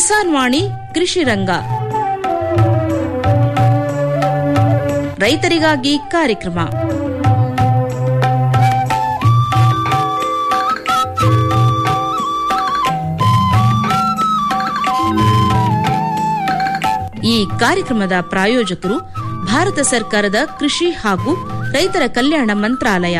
ಕಿಸಾನ್ ವಾಣಿ ಕೃಷಿ ರಂಗ ರೈತರಿಗಾಗಿ ಕಾರ್ಯಕ್ರಮ ಈ ಕಾರ್ಯಕ್ರಮದ ಪ್ರಾಯೋಜಕರು ಭಾರತ ಸರ್ಕಾರದ ಕೃಷಿ ಹಾಗೂ ರೈತರ ಕಲ್ಯಾಣ ಮಂತ್ರಾಲಯ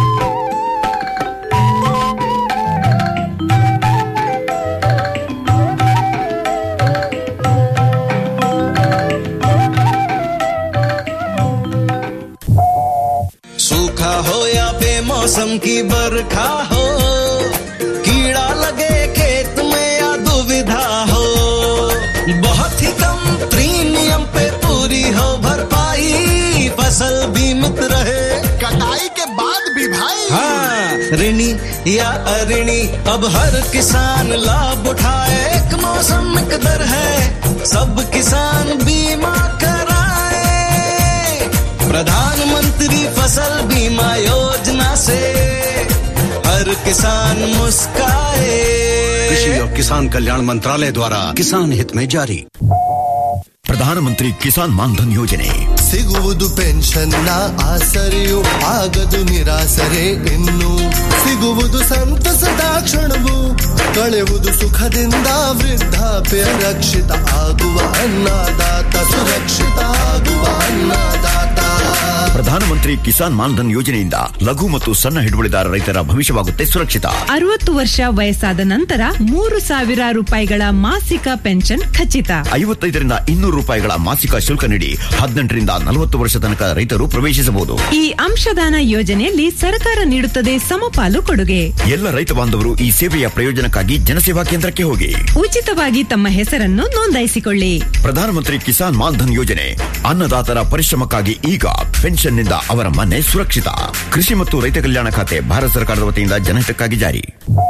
सूखा हो या बेमौसम की बरखा हो कीड़ा लगे खेत में या दुविधा हो बहुत ही कम प्रीमियम पे पूरी हो भरपाई फसल बीमित रहे कटाई के बाद भी भाई हाँ ऋणी या अऋणी अब हर किसान लाभ उठाए एक मौसम एक दर है सब किसान बीमा कराए प्रधानमंत्री फसल बीमा योजना से हर किसान मुस्काए कृषि और किसान कल्याण मंत्रालय द्वारा किसान हित में जारी ಪ್ರಧಾನಮಂತ್ರಿ ಕಿಸಾನ್ ಮಾನ್ಧನ್ ಯೋಜನೆ ಸಿಗುವುದು ಪೆನ್ಷನ್ನ ಆಸರೆಯು ಆಗದು ನಿರಾಸರೆ ಇನ್ನು ಸಿಗುವುದು ಸಂತಸದ ಕ್ಷಣವು ಕಳೆಯುವುದು ಸುಖದಿಂದ ವೃದ್ಧಾಪ್ಯ ರಕ್ಷಿತ ಆಗುವ ಅನ್ನದಾತ ಸುರಕ್ಷಿತ ಆಗುವ ಅನ್ನದಾತ ಪ್ರಧಾನಮಂತ್ರಿ ಕಿಸಾನ್ ಮಾನ್ಧನ್ ಯೋಜನೆಯಿಂದ ಲಘು ಮತ್ತು ಸಣ್ಣ ಹಿಡುವಳಿದಾರ ರೈತರ ಭವಿಷ್ಯವಾಗುತ್ತೆ ಸುರಕ್ಷಿತ ಅರವತ್ತು ವರ್ಷ ವಯಸ್ಸಾದ ನಂತರ ಮೂರು ಸಾವಿರ ರೂಪಾಯಿಗಳ ಮಾಸಿಕ ಪೆನ್ಷನ್ ಖಚಿತ ಐವತ್ತೈದರಿಂದ ಇನ್ನೂರು ರೂಪಾಯಿಗಳ ಮಾಸಿಕ ಶುಲ್ಕ ನೀಡಿ ಹದಿನೆಂಟರಿಂದ ನಲವತ್ತು ವರ್ಷ ತನಕ ರೈತರು ಪ್ರವೇಶಿಸಬಹುದು ಈ ಅಂಶದಾನ ಯೋಜನೆಯಲ್ಲಿ ಸರ್ಕಾರ ನೀಡುತ್ತದೆ ಸಮಪಾಲು ಕೊಡುಗೆ ಎಲ್ಲ ರೈತ ಬಾಂಧವರು ಈ ಸೇವೆಯ ಪ್ರಯೋಜನಕ್ಕಾಗಿ ಜನಸೇವಾ ಕೇಂದ್ರಕ್ಕೆ ಹೋಗಿ ಉಚಿತವಾಗಿ ತಮ್ಮ ಹೆಸರನ್ನು ನೋಂದಾಯಿಸಿಕೊಳ್ಳಿ ಪ್ರಧಾನಮಂತ್ರಿ ಕಿಸಾನ್ ಮಾನ್ಧನ್ ಯೋಜನೆ ಅನ್ನದಾತರ ಪರಿಶ್ರಮಕ್ಕಾಗಿ ಈಗ ಪೆನ್ಷನ್ನಿಂದ ಅವರ ಮನೆ ಸುರಕ್ಷಿತ ಕೃಷಿ ಮತ್ತು ರೈತ ಕಲ್ಯಾಣ ಖಾತೆ ಭಾರತ ಸರ್ಕಾರದ ವತಿಯಿಂದ ಜನಹಿತಕ್ಕಾಗಿ ಜಾರಿ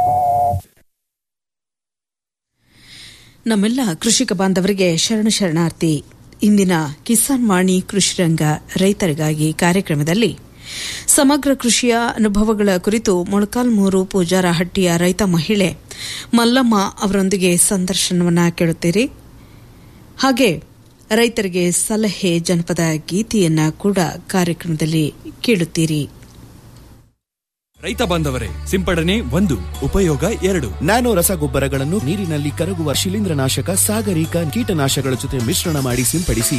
ನಮ್ಮೆಲ್ಲ ಕೃಷಿಕ ಬಾಂಧವರಿಗೆ ಶರಣ ಶರಣಾರ್ಥಿ ಇಂದಿನ ಕಿಸಾನ್ ವಾಣಿ ಕೃಷಿ ರಂಗ ರೈತರಿಗಾಗಿ ಕಾರ್ಯಕ್ರಮದಲ್ಲಿ ಸಮಗ್ರ ಕೃಷಿಯ ಅನುಭವಗಳ ಕುರಿತು ಮೊಳಕಾಲ್ಮೂರು ಪೂಜಾರಹಟ್ಟಿಯ ರೈತ ಮಹಿಳೆ ಮಲ್ಲಮ್ಮ ಅವರೊಂದಿಗೆ ಸಂದರ್ಶನವನ್ನ ಕೇಳುತ್ತೀರಿ ಹಾಗೆ ರೈತರಿಗೆ ಸಲಹೆ ಜನಪದ ಗೀತೆಯನ್ನ ಕೂಡ ಕಾರ್ಯಕ್ರಮದಲ್ಲಿ ಕೇಳುತ್ತೀರಿ ರೈತ ಬಾಂಧವರೇ ಸಿಂಪಡಣೆ ಒಂದು ಉಪಯೋಗ ಎರಡು ನ್ಯಾನೋ ರಸಗೊಬ್ಬರಗಳನ್ನು ನೀರಿನಲ್ಲಿ ಕರಗುವ ಶಿಲೀಂಧ್ರನಾಶಕ ಸಾಗರಿಕ ಕೀಟನಾಶಕಗಳ ಜೊತೆ ಮಿಶ್ರಣ ಮಾಡಿ ಸಿಂಪಡಿಸಿ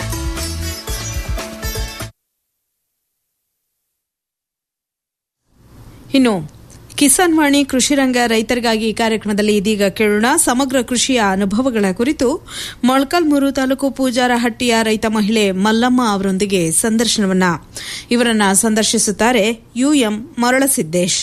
ಇನ್ನು ಕಿಸಾನ್ ವಾಣಿ ಕೃಷಿ ರಂಗ ರೈತರಿಗಾಗಿ ಕಾರ್ಯಕ್ರಮದಲ್ಲಿ ಇದೀಗ ಕೇಳೋಣ ಸಮಗ್ರ ಕೃಷಿಯ ಅನುಭವಗಳ ಕುರಿತು ಮೊಳಕಾಲ್ಮೂರು ತಾಲೂಕು ಪೂಜಾರಹಟ್ಟಿಯ ರೈತ ಮಹಿಳೆ ಮಲ್ಲಮ್ಮ ಅವರೊಂದಿಗೆ ಸಂದರ್ಶನವನ್ನ ಇವರನ್ನ ಸಂದರ್ಶಿಸುತ್ತಾರೆ ಯುಎಂ ಮರಳಸಿದ್ದೇಶ್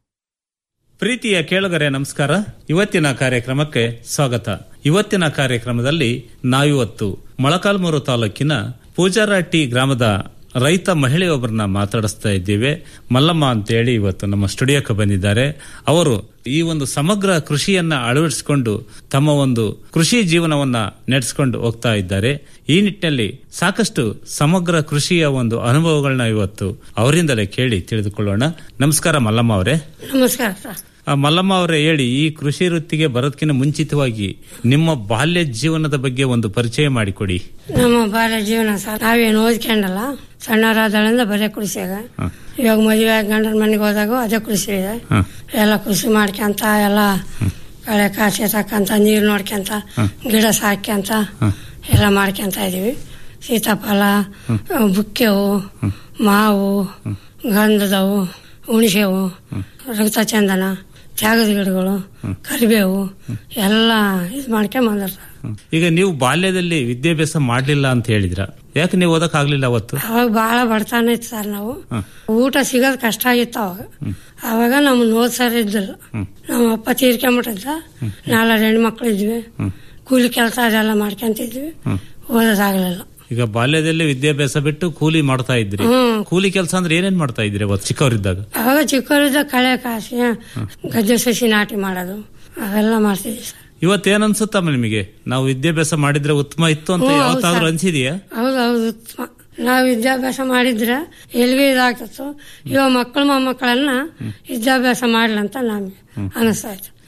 ಪ್ರೀತಿಯ ಕೇಳುಗರೆ ನಮಸ್ಕಾರ ಇವತ್ತಿನ ಕಾರ್ಯಕ್ರಮಕ್ಕೆ ಸ್ವಾಗತ ಇವತ್ತಿನ ಕಾರ್ಯಕ್ರಮದಲ್ಲಿ ನಾವಿವತ್ತು ಮೊಳಕಾಲ್ಮೂರು ತಾಲೂಕಿನ ಪೂಜಾರಹಟ್ಟಿ ಗ್ರಾಮದ ರೈತ ಮಹಿಳೆಯೊಬ್ಬರನ್ನ ಮಾತಾಡಿಸ್ತಾ ಇದ್ದೇವೆ ಮಲ್ಲಮ್ಮ ಅಂತೇಳಿ ಇವತ್ತು ನಮ್ಮ ಸ್ಟುಡಿಯೋಕ್ಕೆ ಬಂದಿದ್ದಾರೆ ಅವರು ಈ ಒಂದು ಸಮಗ್ರ ಕೃಷಿಯನ್ನ ಅಳವಡಿಸಿಕೊಂಡು ತಮ್ಮ ಒಂದು ಕೃಷಿ ಜೀವನವನ್ನ ನಡೆಸಿಕೊಂಡು ಹೋಗ್ತಾ ಇದ್ದಾರೆ ಈ ನಿಟ್ಟಿನಲ್ಲಿ ಸಾಕಷ್ಟು ಸಮಗ್ರ ಕೃಷಿಯ ಒಂದು ಅನುಭವಗಳನ್ನ ಇವತ್ತು ಅವರಿಂದಲೇ ಕೇಳಿ ತಿಳಿದುಕೊಳ್ಳೋಣ ನಮಸ್ಕಾರ ಮಲ್ಲಮ್ಮ ಅವರೇ ನಮಸ್ಕಾರ ಸರ್ ಆ, ಮಲ್ಲಮ್ಮ ಅವರೇ ಹೇಳಿ ಈ ಕೃಷಿ ವೃತ್ತಿಗೆ ಬರೋದಕ್ಕಿಂತ ಮುಂಚಿತವಾಗಿ ನಿಮ್ಮ ಬಾಲ್ಯ ಜೀವನದ ಬಗ್ಗೆ ಒಂದು ಪರಿಚಯ ಮಾಡಿಕೊಡಿ ನಮ್ಮ ಬಾಲ್ಯ ಜೀವನ ಸರ್ ನಾವೇನು ಓದ್ಕೊಂಡಲ್ಲ ಸಣ್ಣವರಾದಳಿಂದ ಬರೀ ಕೃಷಿಯಾಗ ಇವಾಗ ಮದುವೆ ಆಗಿ ಗಂಡನ ಮನೆಗೆ ಹೋದಾಗ ಅದೇ ಕೃಷಿ ಇದೆ ಎಲ್ಲ ಕೃಷಿ ಮಾಡ್ಕೊಂತ ಎಲ್ಲ ಕಳೆ ಕಾಸಿ ತಕ್ಕಂತ ನೀರು ನೋಡ್ಕೊಂತ ಗಿಡ ಸಾಕ್ಯಂತ ಎಲ್ಲ ಮಾಡ್ಕೊಂತ ಇದೀವಿ ಸೀತಾಫಲ ಬುಕ್ಕೆವು ಮಾವು ಗಂಧದವು ಹುಣಸೆವು ರಕ್ತ ಚಂದನ ತ್ಯಾಗದ ಗಿಡಗಳು ಕರಿಬೇವು ಎಲ್ಲ ಇದು ಮಾಡ್ಕೊಂಡ್ ಬಂದ್ರ ಸರ್ ಈಗ ನೀವು ಬಾಲ್ಯದಲ್ಲಿ ವಿದ್ಯಾಭ್ಯಾಸ ಮಾಡ್ಲಿಲ್ಲ ಅಂತ ಹೇಳಿದ್ರ ಯಾಕೆ ನೀವು ಓದಕ್ ಆಗ್ಲಿಲ್ಲ ಅವತ್ತು ಅವಾಗ ಬಹಳ ಬಡತನ ಇತ್ತು ಸರ್ ನಾವು ಊಟ ಸಿಗೋದು ಕಷ್ಟ ಆಗಿತ್ತು ಅವಾಗ ಅವಾಗ ನಮ್ಮನ್ನ ಓದ್ಸರ್ ಇದ್ದಿಲ್ಲ ನಮ್ಮ ಅಪ್ಪ ತೀರ್ಕೊಂಬಿಟ್ಟಿದ್ದ ನಾಲ್ಕು ಹೆಣ್ಮಕ್ಳು ಇದ್ವಿ ಕೂಲಿ ಕೆಲಸ ಅದೆಲ್ಲ ಮಾಡ್ಕೊಂತಿದ್ವಿ ಓದೋದಾಗ್ಲಿಲ್ಲ ಈಗ ಬಾಲ್ಯದಲ್ಲಿ ವಿದ್ಯಾಭ್ಯಾಸ ಬಿಟ್ಟು ಕೂಲಿ ಮಾಡ್ತಾ ಇದ್ರಿ ಹ್ಮ್. ಕೂಲಿ ಕೆಲಸ ಅಂದ್ರೆ ಏನೇನ್ ಮಾಡ್ತಾ ಇದ್ರಿ ಅವತ್ತು ಚಿಕ್ಕವರಿದ್ದಾಗ ಅವಾಗ ಚಿಕ್ಕವರಿದ್ದ ಕಳೆ ಕಾಸಿ ಗದ್ದೆ ಸಸಿ ನಾಟಿ ಮಾಡೋದು ಅವೆಲ್ಲ ಮಾಡ್ತಿದ್ವಿ ಸರ್ ಇವತ್ತೇನ್ ಅನ್ಸುತ್ತಮ್ಮ ನಿಮಗೆ ನಾವು ವಿದ್ಯಾಭ್ಯಾಸ ಮಾಡಿದ್ರೆ ಉತ್ತಮ ಇತ್ತು ಅಂತ ಹ್ಮ್, ಹೌದು ಯಾವತ್ತಾದ್ರೂ ಸರ್. ಅನ್ಸಿದೆಯಾ ಹೌದು ಹೌದು ಉತ್ತಮ ನಾವು ವಿದ್ಯಾಭ್ಯಾಸ ಮಾಡಿದ್ರೆ ಎಲ್ಲಿಗೆ ಇದಾಗ್ತಿತ್ತು ಇವಾಗ ಮಕ್ಕಳು ಮೊಮ್ಮಕ್ಕಳನ್ನ ವಿದ್ಯಾಭ್ಯಾಸ ಮಾಡ್ಲಂತ ನಮ್ಗೆ ಅನಿಸ್ತಾ ಇತ್ತು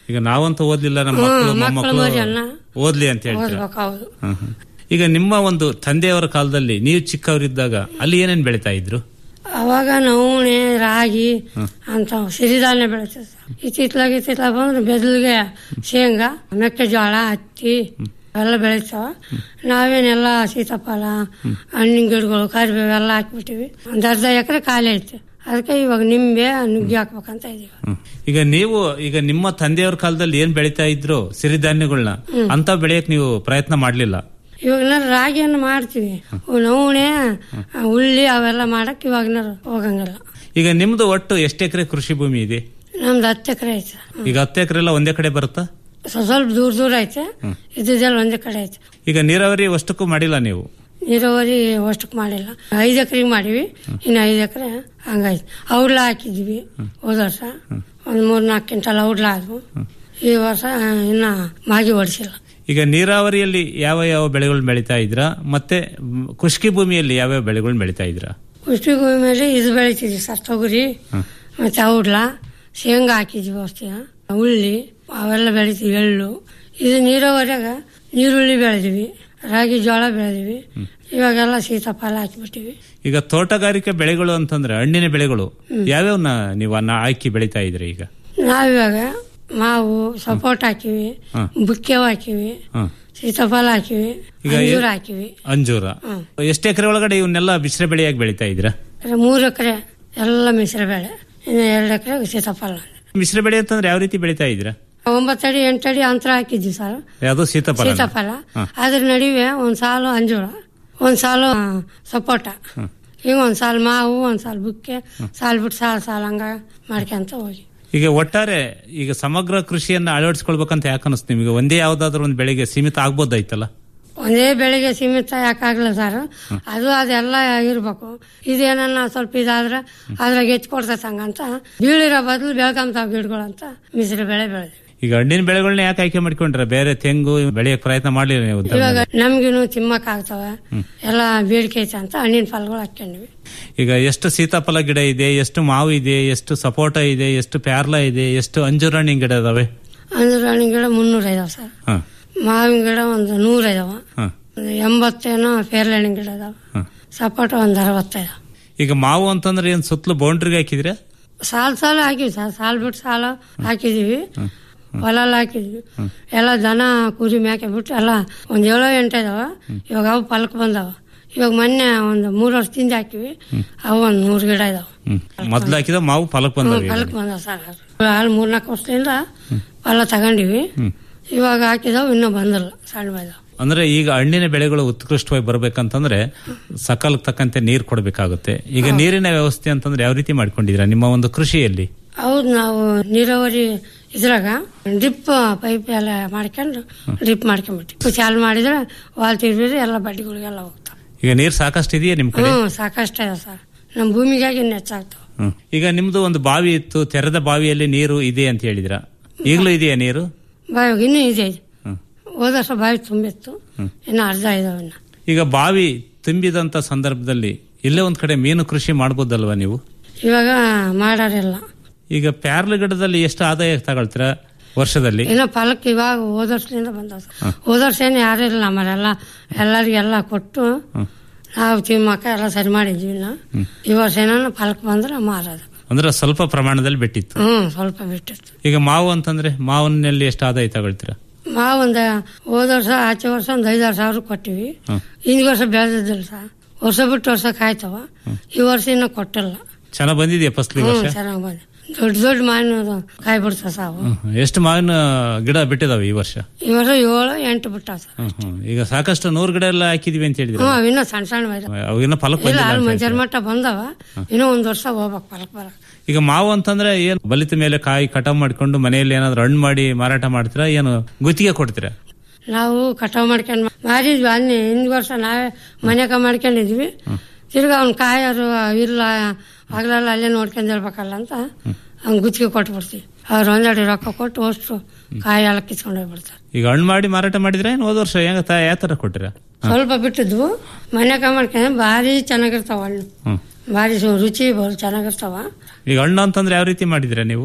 ಈಗ ನಾವಂತೂ ಓದ್ಲಿಲ್ಲ ನಮ್ಮ ಹ್ಮ್, ಮಕ್ಕಳು ಮಕ್ಕಳು ಮೊಮ್ಮಕ್ಕಳು ಮರಿಯನ್ನ ಓದ್ಲಿ ಅಂತ ಹೇಳ್ತೀರಾ ಓದ್ಬೇಕು ಹೌದು ಹ್ಮ್, ಹ್ಮ್. ಈಗ ನಿಮ್ಮ ಒಂದು ತಂದೆಯವರ ಕಾಲದಲ್ಲಿ ನೀವು ಚಿಕ್ಕವರಿದ್ದಾಗ ಅಲ್ಲಿ ಏನೇನ್ ಬೆಳಿತಾ ಇದ್ರು ಅವಾಗ ನವಣೆ ರಾಗಿ ಅಂತ ಸಿರಿಧಾನ್ಯ ಬೆಳಿತೇವೆ ಸರ್ ಇತ್ತಿತ್ಲಾಗ ಇತ್ತಿತ್ಲಾಗ ಬಂದ್ರೆ ಬೆದಲಿಗೆ ಶೇಂಗಾ ಮೆಕ್ಕೆಜೋಳ ಹತ್ತಿ ಅವೆಲ್ಲ ಬೆಳಿತಾವ ನಾವೇನೆಲ್ಲ ಸೀತಾಫಲ ಹಣ್ಣಿನ ಗಿಡಗಳು ಕರಿಬೇವು ಎಲ್ಲ ಹಾಕ್ಬಿಟ್ಟಿವಿ ಒಂದ್ ಅರ್ಧ ಎಕರೆ ಖಾಲಿ ಐತೆ ಅದಕ್ಕೆ ಇವಾಗ ನಿಂಬೆ ನುಗ್ಗಿ ಹಾಕ್ಬೇಕಂತ ಇದೀವಿ ಹ್ಮ್. ಈಗ ನೀವು ಈಗ ನಿಮ್ಮ ತಂದೆಯವರ ಕಾಲದಲ್ಲಿ ಏನ್ ಬೆಳಿತಾ ಇದ್ರು ಸಿರಿಧಾನ್ಯಗಳನ್ನ ಅಂತ ಬೆಳೆಯಕ್ ನೀವು ಪ್ರಯತ್ನ ಮಾಡ್ಲಿಲ್ಲ ಇವಾಗ ರಾಗಿಯನ್ನು ಮಾಡ್ತೀವಿ ನವಣೆ ಉಳ್ಳಿ ಅವೆಲ್ಲ ಮಾಡಕ್ ಇವಾಗ ಹೋಗಂಗಿಲ್ಲ ಈಗ ನಿಮ್ದು ಒಟ್ಟು ಎಷ್ಟು ಎಕರೆ ಕೃಷಿ ಭೂಮಿ ಇದೆ ನಮ್ದು ಹತ್ತು ಎಕರೆ ಐತೆ ಈಗ ಹತ್ತು ಎಕರೆ ಎಲ್ಲ ಒಂದೇ ಕಡೆ ಬರುತ್ತಾ ಸ್ವಲ್ಪ ಸ್ವಲ್ಪ ದೂರ ದೂರ ಐತೆ ಇದ್ದಿದ್ದೆಲ್ಲ ಒಂದೇ ಕಡೆ ಐತೆ ಈಗ ನೀರಾವರಿ ಅಷ್ಟಕ್ಕೂ ಮಾಡಿಲ್ಲ ನೀವು ನೀರಾವರಿ ಅಷ್ಟಕ್ಕೆ ಮಾಡಿಲ್ಲ ಐದು ಎಕರೆಗೆ ಮಾಡಿವಿ ಇನ್ನು ಐದು ಎಕರೆ ಹಂಗಾಯ್ತು ಔಡ್ಲ ಹಾಕಿದ್ವಿ ಹೋದ ವರ್ಷ ಒಂದ್ ಮೂರ್ ನಾಲ್ಕು ಕ್ವಿಂಟಲ್ ಔಡ್ಲ ಆದ್ವು ಈ ವರ್ಷ ಇನ್ನ ಮಾಗಿ ಓಡಿಸಿಲ್ಲ ಈಗ ನೀರಾವರಿಯಲ್ಲಿ ಯಾವ ಯಾವ ಬೆಳೆಗಳು ಬೆಳಿತಾ ಇದ್ರಾ ಮತ್ತೆ ಮ್, ಖುಷ್ಕಿ ಭೂಮಿಯಲ್ಲಿ ಯಾವ್ಯಾವ ಬೆಳೆಗಳು ಬೆಳಿತಾ ಇದ್ರಾ ಕೃಷಿ ಭೂಮಿ ಮೇಲೆ ಇದು ಬೆಳಿತಿದ್ವಿ ಸರ್ ತೊಗರಿ ಮತ್ತೆ ಔಡ್ಲ ಶೇಂಗಾ ಹಾಕಿದ್ವಿ ವರ್ಷ ಉಳ್ಳಿ ಅವೆಲ್ಲ ಬೆಳಿತೀವಿ ಎಳ್ಳು ಇದು ನೀರಾವರಿಯಾಗ ನೀರುಳ್ಳಿ ಬೆಳೆದಿವಿ ರಾಗಿ ಜೋಳ ಬೆಳೆದಿವಿ ಇವಾಗೆಲ್ಲ ಸೀತಾಫಲ ಹಾಕಿಬಿಟ್ಟಿವಿ ಈಗ ತೋಟಗಾರಿಕೆ ಬೆಳೆಗಳು ಅಂತಂದ್ರೆ ಹಣ್ಣಿನ ಬೆಳೆಗಳು ಯಾವ್ಯಾವನ್ನ ನೀವು ಅನ್ನ ಆಯ್ಕೆ ಬೆಳಿತಾ ಇದ್ರಿ ಈಗ ನಾವಿವಾಗ ಮಾವು ಸಪೋಟ ಹಾಕಿವಿ ಹ್ಮ್. ಬುಕ್ಕೆವ್ ಹಾಕಿವಿ ಹ್ಮ್. ಸೀತಾಫಲ ಹಾಕಿವಿ ಈಗ ಅಂಜೂರ ಏ- ಹಾಕಿವಿ ಅಂಜೂರ ಹ್ಮ್. ಎಷ್ಟು ಎಕರೆ ಒಳಗಡೆ ಇವನ್ನೆಲ್ಲ ಮಿಶ್ರ ಬೆಳೆಯಾಗಿ ಬೆಳಿತಾ ಇದ್ರ ಅದ್ರ ಮೂರು ಎಕರೆ ಎಲ್ಲ ಮಿಶ್ರ ಬೆಳೆ ಇನ್ನು ಎರಡು ಎಕರೆ ಸೀತಾಫಲ ಮಿಶ್ರ ಬೆಳೆ ಅಂತಂದ್ರೆ ಯಾವ ರೀತಿ ಬೆಳಿತಾ ಇದ್ರ ಒಂಬತ್ತಡಿ ಎಂಟಡಿ ಅಂತರ ಹಾಕಿದ್ವಿ ಸರ್ ಯಾವ್ದು ಸೀತಾಫಲ ಸೀತಾಫಲ ಅದ್ರ ನಡುವೆ ಒಂದ್ ಸಾಲು ಅಂಜೂರ ಒಂದ್ ಸಾಲು ಆ, ಸಪೋಟ ಈಗ ಒಂದ್ ಸಾಲು ಮಾವು ಒಂದ್ ಸಾಲು ಬುಕ್ಕೆ ಸಾಲ್ ಬಿಟ್ಟು ಸಾಲ್ ಸಾಲ್ ಹಂಗ ಮಾಡ್ಕೊಂತ ಹೋಗಿ ಈಗ ಒಟ್ಟಾರೆ ಈಗ ಸಮಗ್ರ ಕೃಷಿಯನ್ನ ಅಳವಡಿಸ್ಕೊಳ್ಬೇಕಂತ ಯಾಕೆ ಅನಿಸ್ತು ನಿಮಗೆ ಒಂದೇ ಯಾವ್ದಾದ್ರು ಒಂದು ಬೆಳೆಗೆ ಸೀಮಿತ ಆಗ್ಬೋದಾಯ್ತಲ್ಲ ಒಂದೇ ಬೆಳಿಗ್ಗೆ ಸೀಮಿತ ಯಾಕಾಗ್ಲ ಸರ್ ಅದು ಅದೆಲ್ಲ ಇರ್ಬೇಕು ಇದೇನನ್ನ ಸ್ವಲ್ಪ ಇದಾದ್ರೆ ಅದ್ರಾಗ ಹೆಚ್ಚು ಕೊಡ್ತೈತೆ ಹಂಗಂತ ಬೀಳಿರೋ ಬದಲು ಬೆಳ್ಕೊಂತಾವ್ ಗಿಡಗಳಂತ ಮಿಶ್ರ ಬೆಳೆ ಬೆಳೆದ್ವಿ ಈಗ ಹಣ್ಣಿನ ಬೆಳೆಗಳನ್ನ ಯಾಕೆ ಆಯ್ಕೆ ಮಾಡ್ಕೊಂಡ್ರೆ ಬೇರೆ ತೆಂಗು ಬೆಳೆಯಕ್ ಪ್ರಯತ್ನ ಮಾಡಲಿಲ್ಲ ನೀವು ಇವಾಗ ನಮ್ಗಿನ್ನು ತಿಮ್ಮಕ್ ಆಗ್ತಾವ ಎಲ್ಲ ಬೇಡಿಕೆ ಐತೆ ಅಂತ ಹಣ್ಣಿನ ಫಲಗಳು ಹಾಕ್ಕೊಂಡ್ವಿ ಈಗ ಎಷ್ಟು ಸೀತಾಫಲ ಗಿಡ ಇದೆ ಎಷ್ಟು ಮಾವು ಇದೆ ಎಷ್ಟು ಸಪೋಟ ಇದೆ ಎಷ್ಟು ಪ್ಯಾರ್ಲ ಇದೆ ಎಷ್ಟು ಅಂಜೂರ ಹಣ್ಣಿನ ಗಿಡ ಇದಾವೆ ಅಂದ್ರೆ ಹಣ್ಣಿನ ಗಿಡ ಮುನ್ನೂರ ಇದಾವ ಸರ್ ಹ, ಮಾವಿನ ಗಿಡ ಒಂದು ನೂರ ಇದಾವ ಹ, ಒಂದು ಎಂಬತ್ತೇನೋ ಪೇರ್ಲೆ ಹಣ್ಣಿನ ಗಿಡ ಇದಾವ ಹ. ಸಪೋಟ ಒಂದು ಅರವತ್ತೈದು ಈಗ ಮಾವು ಅಂತಂದ್ರೆ ಏನ್ ಸುತ್ತಲೂ ಬೌಂಡ್ರಿಗೆ ಹಾಕಿದ್ರೆ ಸಾಲ್ ಸಾಲು ಹಾಕಿವಿ ಸರ್ ಸಾಲ್ ಬಿಟ್ಟು ಸಾಲ ಹಾಕಿದೀವಿ ಹೊಲ ಎಲ್ಲ ಹಾಕಿದ್ವಿ ಎಲ್ಲ ದನ ಕುರಿ ಮೇಕೆ ಬಿಟ್ಟು ಎಲ್ಲ ಒಂದ್ ಏಳೋ ಎಂಟು ಇದಾವ ಇವಾಗ ಅವು ಫಲಕ್ ಬಂದಾವ ಇವಾಗ ಮೊನ್ನೆ ಒಂದು ಮೂರು ವರ್ಷದಿಂದ ಹಾಕಿವಿ ಅವು ಒಂದ್ ನೂರು ಗಿಡ ಇದಾವ ಮೊದ್ಲು ಹಾಕಿದ ಮಾವು ಫಲಕ್ ಬಂದವೆ ಫಲಕ್ ಬಂದಾವ ಸರ್ ಅಲ್ಲಿ ಮೂರ್ನಾಲ್ಕು ವರ್ಷದಿಂದ ಫಲ ತಗೊಂಡಿವಿ ಇವಾಗ ಹಾಕಿದಾವ್ ಇನ್ನೂ ಬಂದಿಲ್ಲ ಸಣ್ಣ ಬೈದಾವ ಅಂದ್ರೆ ಈಗ ಹಣ್ಣಿನ ಬೆಳೆಗಳು ಉತ್ಕೃಷ್ಟವಾಗಿ ಬರ್ಬೇಕಂತಂದ್ರೆ ಸಕಾಲಕ್ಕೆ ತಕ್ಕಂತೆ ನೀರು ಕೊಡಬೇಕಾಗುತ್ತೆ ಈಗ ನೀರಿನ ವ್ಯವಸ್ಥೆ ಅಂತಂದ್ರೆ ಯಾವ ರೀತಿ ಮಾಡ್ಕೊಂಡಿದ್ದೀರಾ ನಿಮ್ಮ ಒಂದು ಕೃಷಿಯಲ್ಲಿ ಹೌದು ನಾವು ನೀರಾವರಿ ಇದ್ರಾಗ ಡ್ರಿಪ್ ಪೈಪ್ ಎಲ್ಲ ಮಾಡ್ಕೊಂಡು ಡ್ರಿಪ್ ಮಾಡ್ಕೊಂಡ್ಬಿಟ್ಟು ಚಾಲು ಮಾಡಿದ್ರೆ ವಾಲ್ ತಿರ್ಬಿದ್ರೆ ಎಲ್ಲ ಬಡ್ಡಿಗಳಿಗೆಲ್ಲ ಹೋಗ್ತಾವ ಈಗ ನೀರು ಸಾಕಷ್ಟು ಇದೆಯಾ ನಿಮ್ ಕಡೆ ಹ್ಮ್ ಸಾಕಷ್ಟು ಇದೆ ಸರ್ ನಮ್ಮ ಭೂಮಿಗಾಗಿ ಇನ್ನು ಹೆಚ್ಚಾಗ್ತಾವ ಹ್ಮ್. ಈಗ ನಿಮ್ದು ಒಂದು ಬಾವಿ ಇತ್ತು ತೆರೆದ ಬಾವಿಯಲ್ಲಿ ನೀರು ಇದೆ ಅಂತ ಹೇಳಿದ್ರ ಈಗಲೂ ಇದೆಯಾ ನೀರು ಬಾವಿ ಇನ್ನೂ ಇದೆ ಇದು. ಹ್ಮ್. ಹೋದ ವರ್ಷ ಬಾವಿ ತುಂಬಿತ್ತು ಇನ್ನು ಅರ್ಧ ಇದಾವೆ ಇನ್ನು ಈಗ ಬಾವಿ ತುಂಬಿದಂತ ಸಂದರ್ಭದಲ್ಲಿ ಇಲ್ಲೇ ಒಂದ್ ಕಡೆ ಮೀನು ಕೃಷಿ ಮಾಡ್ಬೋದಲ್ವಾ ನೀವು ಇವಾಗ ಮಾಡೋರಿಲ್ಲ ಈಗ ಪ್ಯಾರ್ಲ ಗಿಡದಲ್ಲಿ ಎಷ್ಟು ಆದಾಯ ತಗೊಳ್ತೀರಾ ವರ್ಷದಲ್ಲಿ ಇನ್ನು ಫಲಕ್ಕೆ ಇವಾಗ ಹೋದ ವರ್ಷದಿಂದ ಬಂದವ ಸರ್ ಹೋದ ವರ್ಷ ಏನು ಯಾರು ಇಲ್ಲ ನಮ್ಮರೆಲ್ಲ ಎಲ್ಲರಿಗೆಲ್ಲ ಕೊಟ್ಟು ನಾವು ತಿಮ್ಮಕ್ಕ ಎಲ್ಲ ಸರಿ ಮಾಡಿದ್ವಿ ಇನ್ನು ಈ ವರ್ಷ ಏನೋ ಫಲಕ್ಕೆ ಬಂದ್ರೆ ಮಾರೋದು ಅಂದ್ರೆ ಸ್ವಲ್ಪ ಪ್ರಮಾಣದಲ್ಲಿ ಬಿಟ್ಟಿತ್ತು ಹ್ಮ್ ಸ್ವಲ್ಪ ಬಿಟ್ಟಿತ್ತು ಈಗ ಮಾವು ಅಂತಂದ್ರೆ ಮಾವಿನಲ್ಲಿ ಎಷ್ಟು ಆದಾಯ ತಗೊಳ್ತೀರಾ ಮಾವು ಒಂದು ಹೋದ ವರ್ಷ ಆಚೆ ವರ್ಷ ಒಂದು ಐದಾರು ಸಾವಿರ ಕೊಟ್ಟಿವಿ ಹಿಂದ್ ವರ್ಷ ಬೆಳೆದಿದ್ದಿಲ್ಲ ಸರ್ ವರ್ಷ ಬಿಟ್ಟು ವರ್ಷ ಕಾಯ್ತವ ಈ ವರ್ಷ ಇನ್ನೂ ಕೊಟ್ಟಿಲ್ಲ ಚೆನ್ನಾಗ್ ಬಂದಿದೆಯಾ ಫಸಲು ಈ ಹ್ಮ್ ವರ್ಷ ಚೆನ್ನಾಗಿ ಬಂದ ದೊಡ್ಡ ದೊಡ್ಡ ಮಾವಿನ ಕಾಯಿ ಬಿಡ್ತಾವ ಸಾವು ಹ್ಮ್. ಎಷ್ಟು ಮಾವಿನ ಗಿಡ ಬಿಟ್ಟಿದಾವೆ ಈ ವರ್ಷ ಈ ವರ್ಷ ಏಳು ಎಂಟು ಬಿಟ್ಟಾವ ಸರ್ ಹ್ಮ್, ಹ್ಮ್. ಈಗ ಸಾಕಷ್ಟು ನೂರು ಗಿಡ ಎಲ್ಲ ಹಾಕಿದೀವಿ ಅಂತ ಹೇಳಿದ್ರೆ ಹ್ಮ್ ಅವಿನ್ನ ಸಣ್ಣ ಸಣ್ಣ ಬೈದ ಅವಾಗಿನ ಫಲಕ್ ಇಲ್ಲ ಬಂದಿಲ್ಲ ಅಲ್ಲಿ ಅಂತ ಮಂಜರ್ ಹೇಳ್ತೀರಾ. ಮಟ್ಟ ಬಂದವ ಇನ್ನೂ ಒಂದ್ ವರ್ಷ ಹೋಗ್ಬೇಕು ಫಲಕ್ ಬರಕ್ ಈಗ ಮಾವು ಅಂತಂದ್ರೆ ಏನ್ ಬಲಿತ ಮೇಲೆ ಕಾಯಿ ಕಟಾವ್ ಮಾಡ್ಕೊಂಡು ಮನೆಯಲ್ಲಿ ಏನಾದ್ರು ಹಣ್ಣು ಮಾಡಿ ಮಾರಾಟ ಮಾಡ್ತೀರಾ ಏನು ಗುತ್ತಿಗೆ ಕೊಡ್ತೀರಾ ನಾವು ಕಟಾವ್ ಮಾಡ್ಕೊಂಡ್ ಮಾರಿದ್ವಿ ಅಲ್ಲಿ ಹಿಂದ್ ವರ್ಷ ನಾವೇ ಮನೆಗ ಮಾಡ್ಕೊಂಡಿದ್ವಿ ತಿರ್ಗಾ ಅವ್ನ ಕಾಯರು ಇಲ್ಲ ಆಗ್ಲೆಲ್ಲ ಅಲ್ಲೇ ನೋಡ್ಕೊಂಡ್ ಇರ್ಬೇಕಲ್ಲ ಅಂತ ಅವ್ನ್ ಗುತ್ತಿಗೆ ಕೊಟ್ಬಿಡ್ತೀವಿ ಅವ್ರು ಒಂದೆರಡು ರೊಕ್ಕ ಕೊಟ್ಟು ಅಷ್ಟು ಕಾಯಿ ಎಲ್ಲ ಕಿತ್ಕೊಂಡು ಹೋಗ್ಬಿಡ್ತಾರೆ ಈಗ ಹಣ್ಣು ಮಾಡಿ ಮಾರಾಟ ಮಾಡಿದ್ರೆ ಏನು ಹೋದ ವರ್ಷ ಹೆಂಗ ಯಾವ ತರ ಕೊಟ್ಟಿರಾ ಸ್ವಲ್ಪ ಬಿಟ್ಟಿದ್ವು ಮನೆಗ ಮಾಡ್ಕೊಂಡ್ ಭಾರಿ ಚೆನ್ನಾಗಿರ್ತಾವ ಹಣ್ಣು ಹ್ಮ್ ಭಾರಿ ಸು- ರುಚಿ ಬಹಳ ಚೆನ್ನಾಗಿರ್ತಾವ ಈಗ ಹಣ್ಣು ಅಂತಂದ್ರೆ ಯಾವ ರೀತಿ ಮಾಡಿದಿರಾ ನೀವು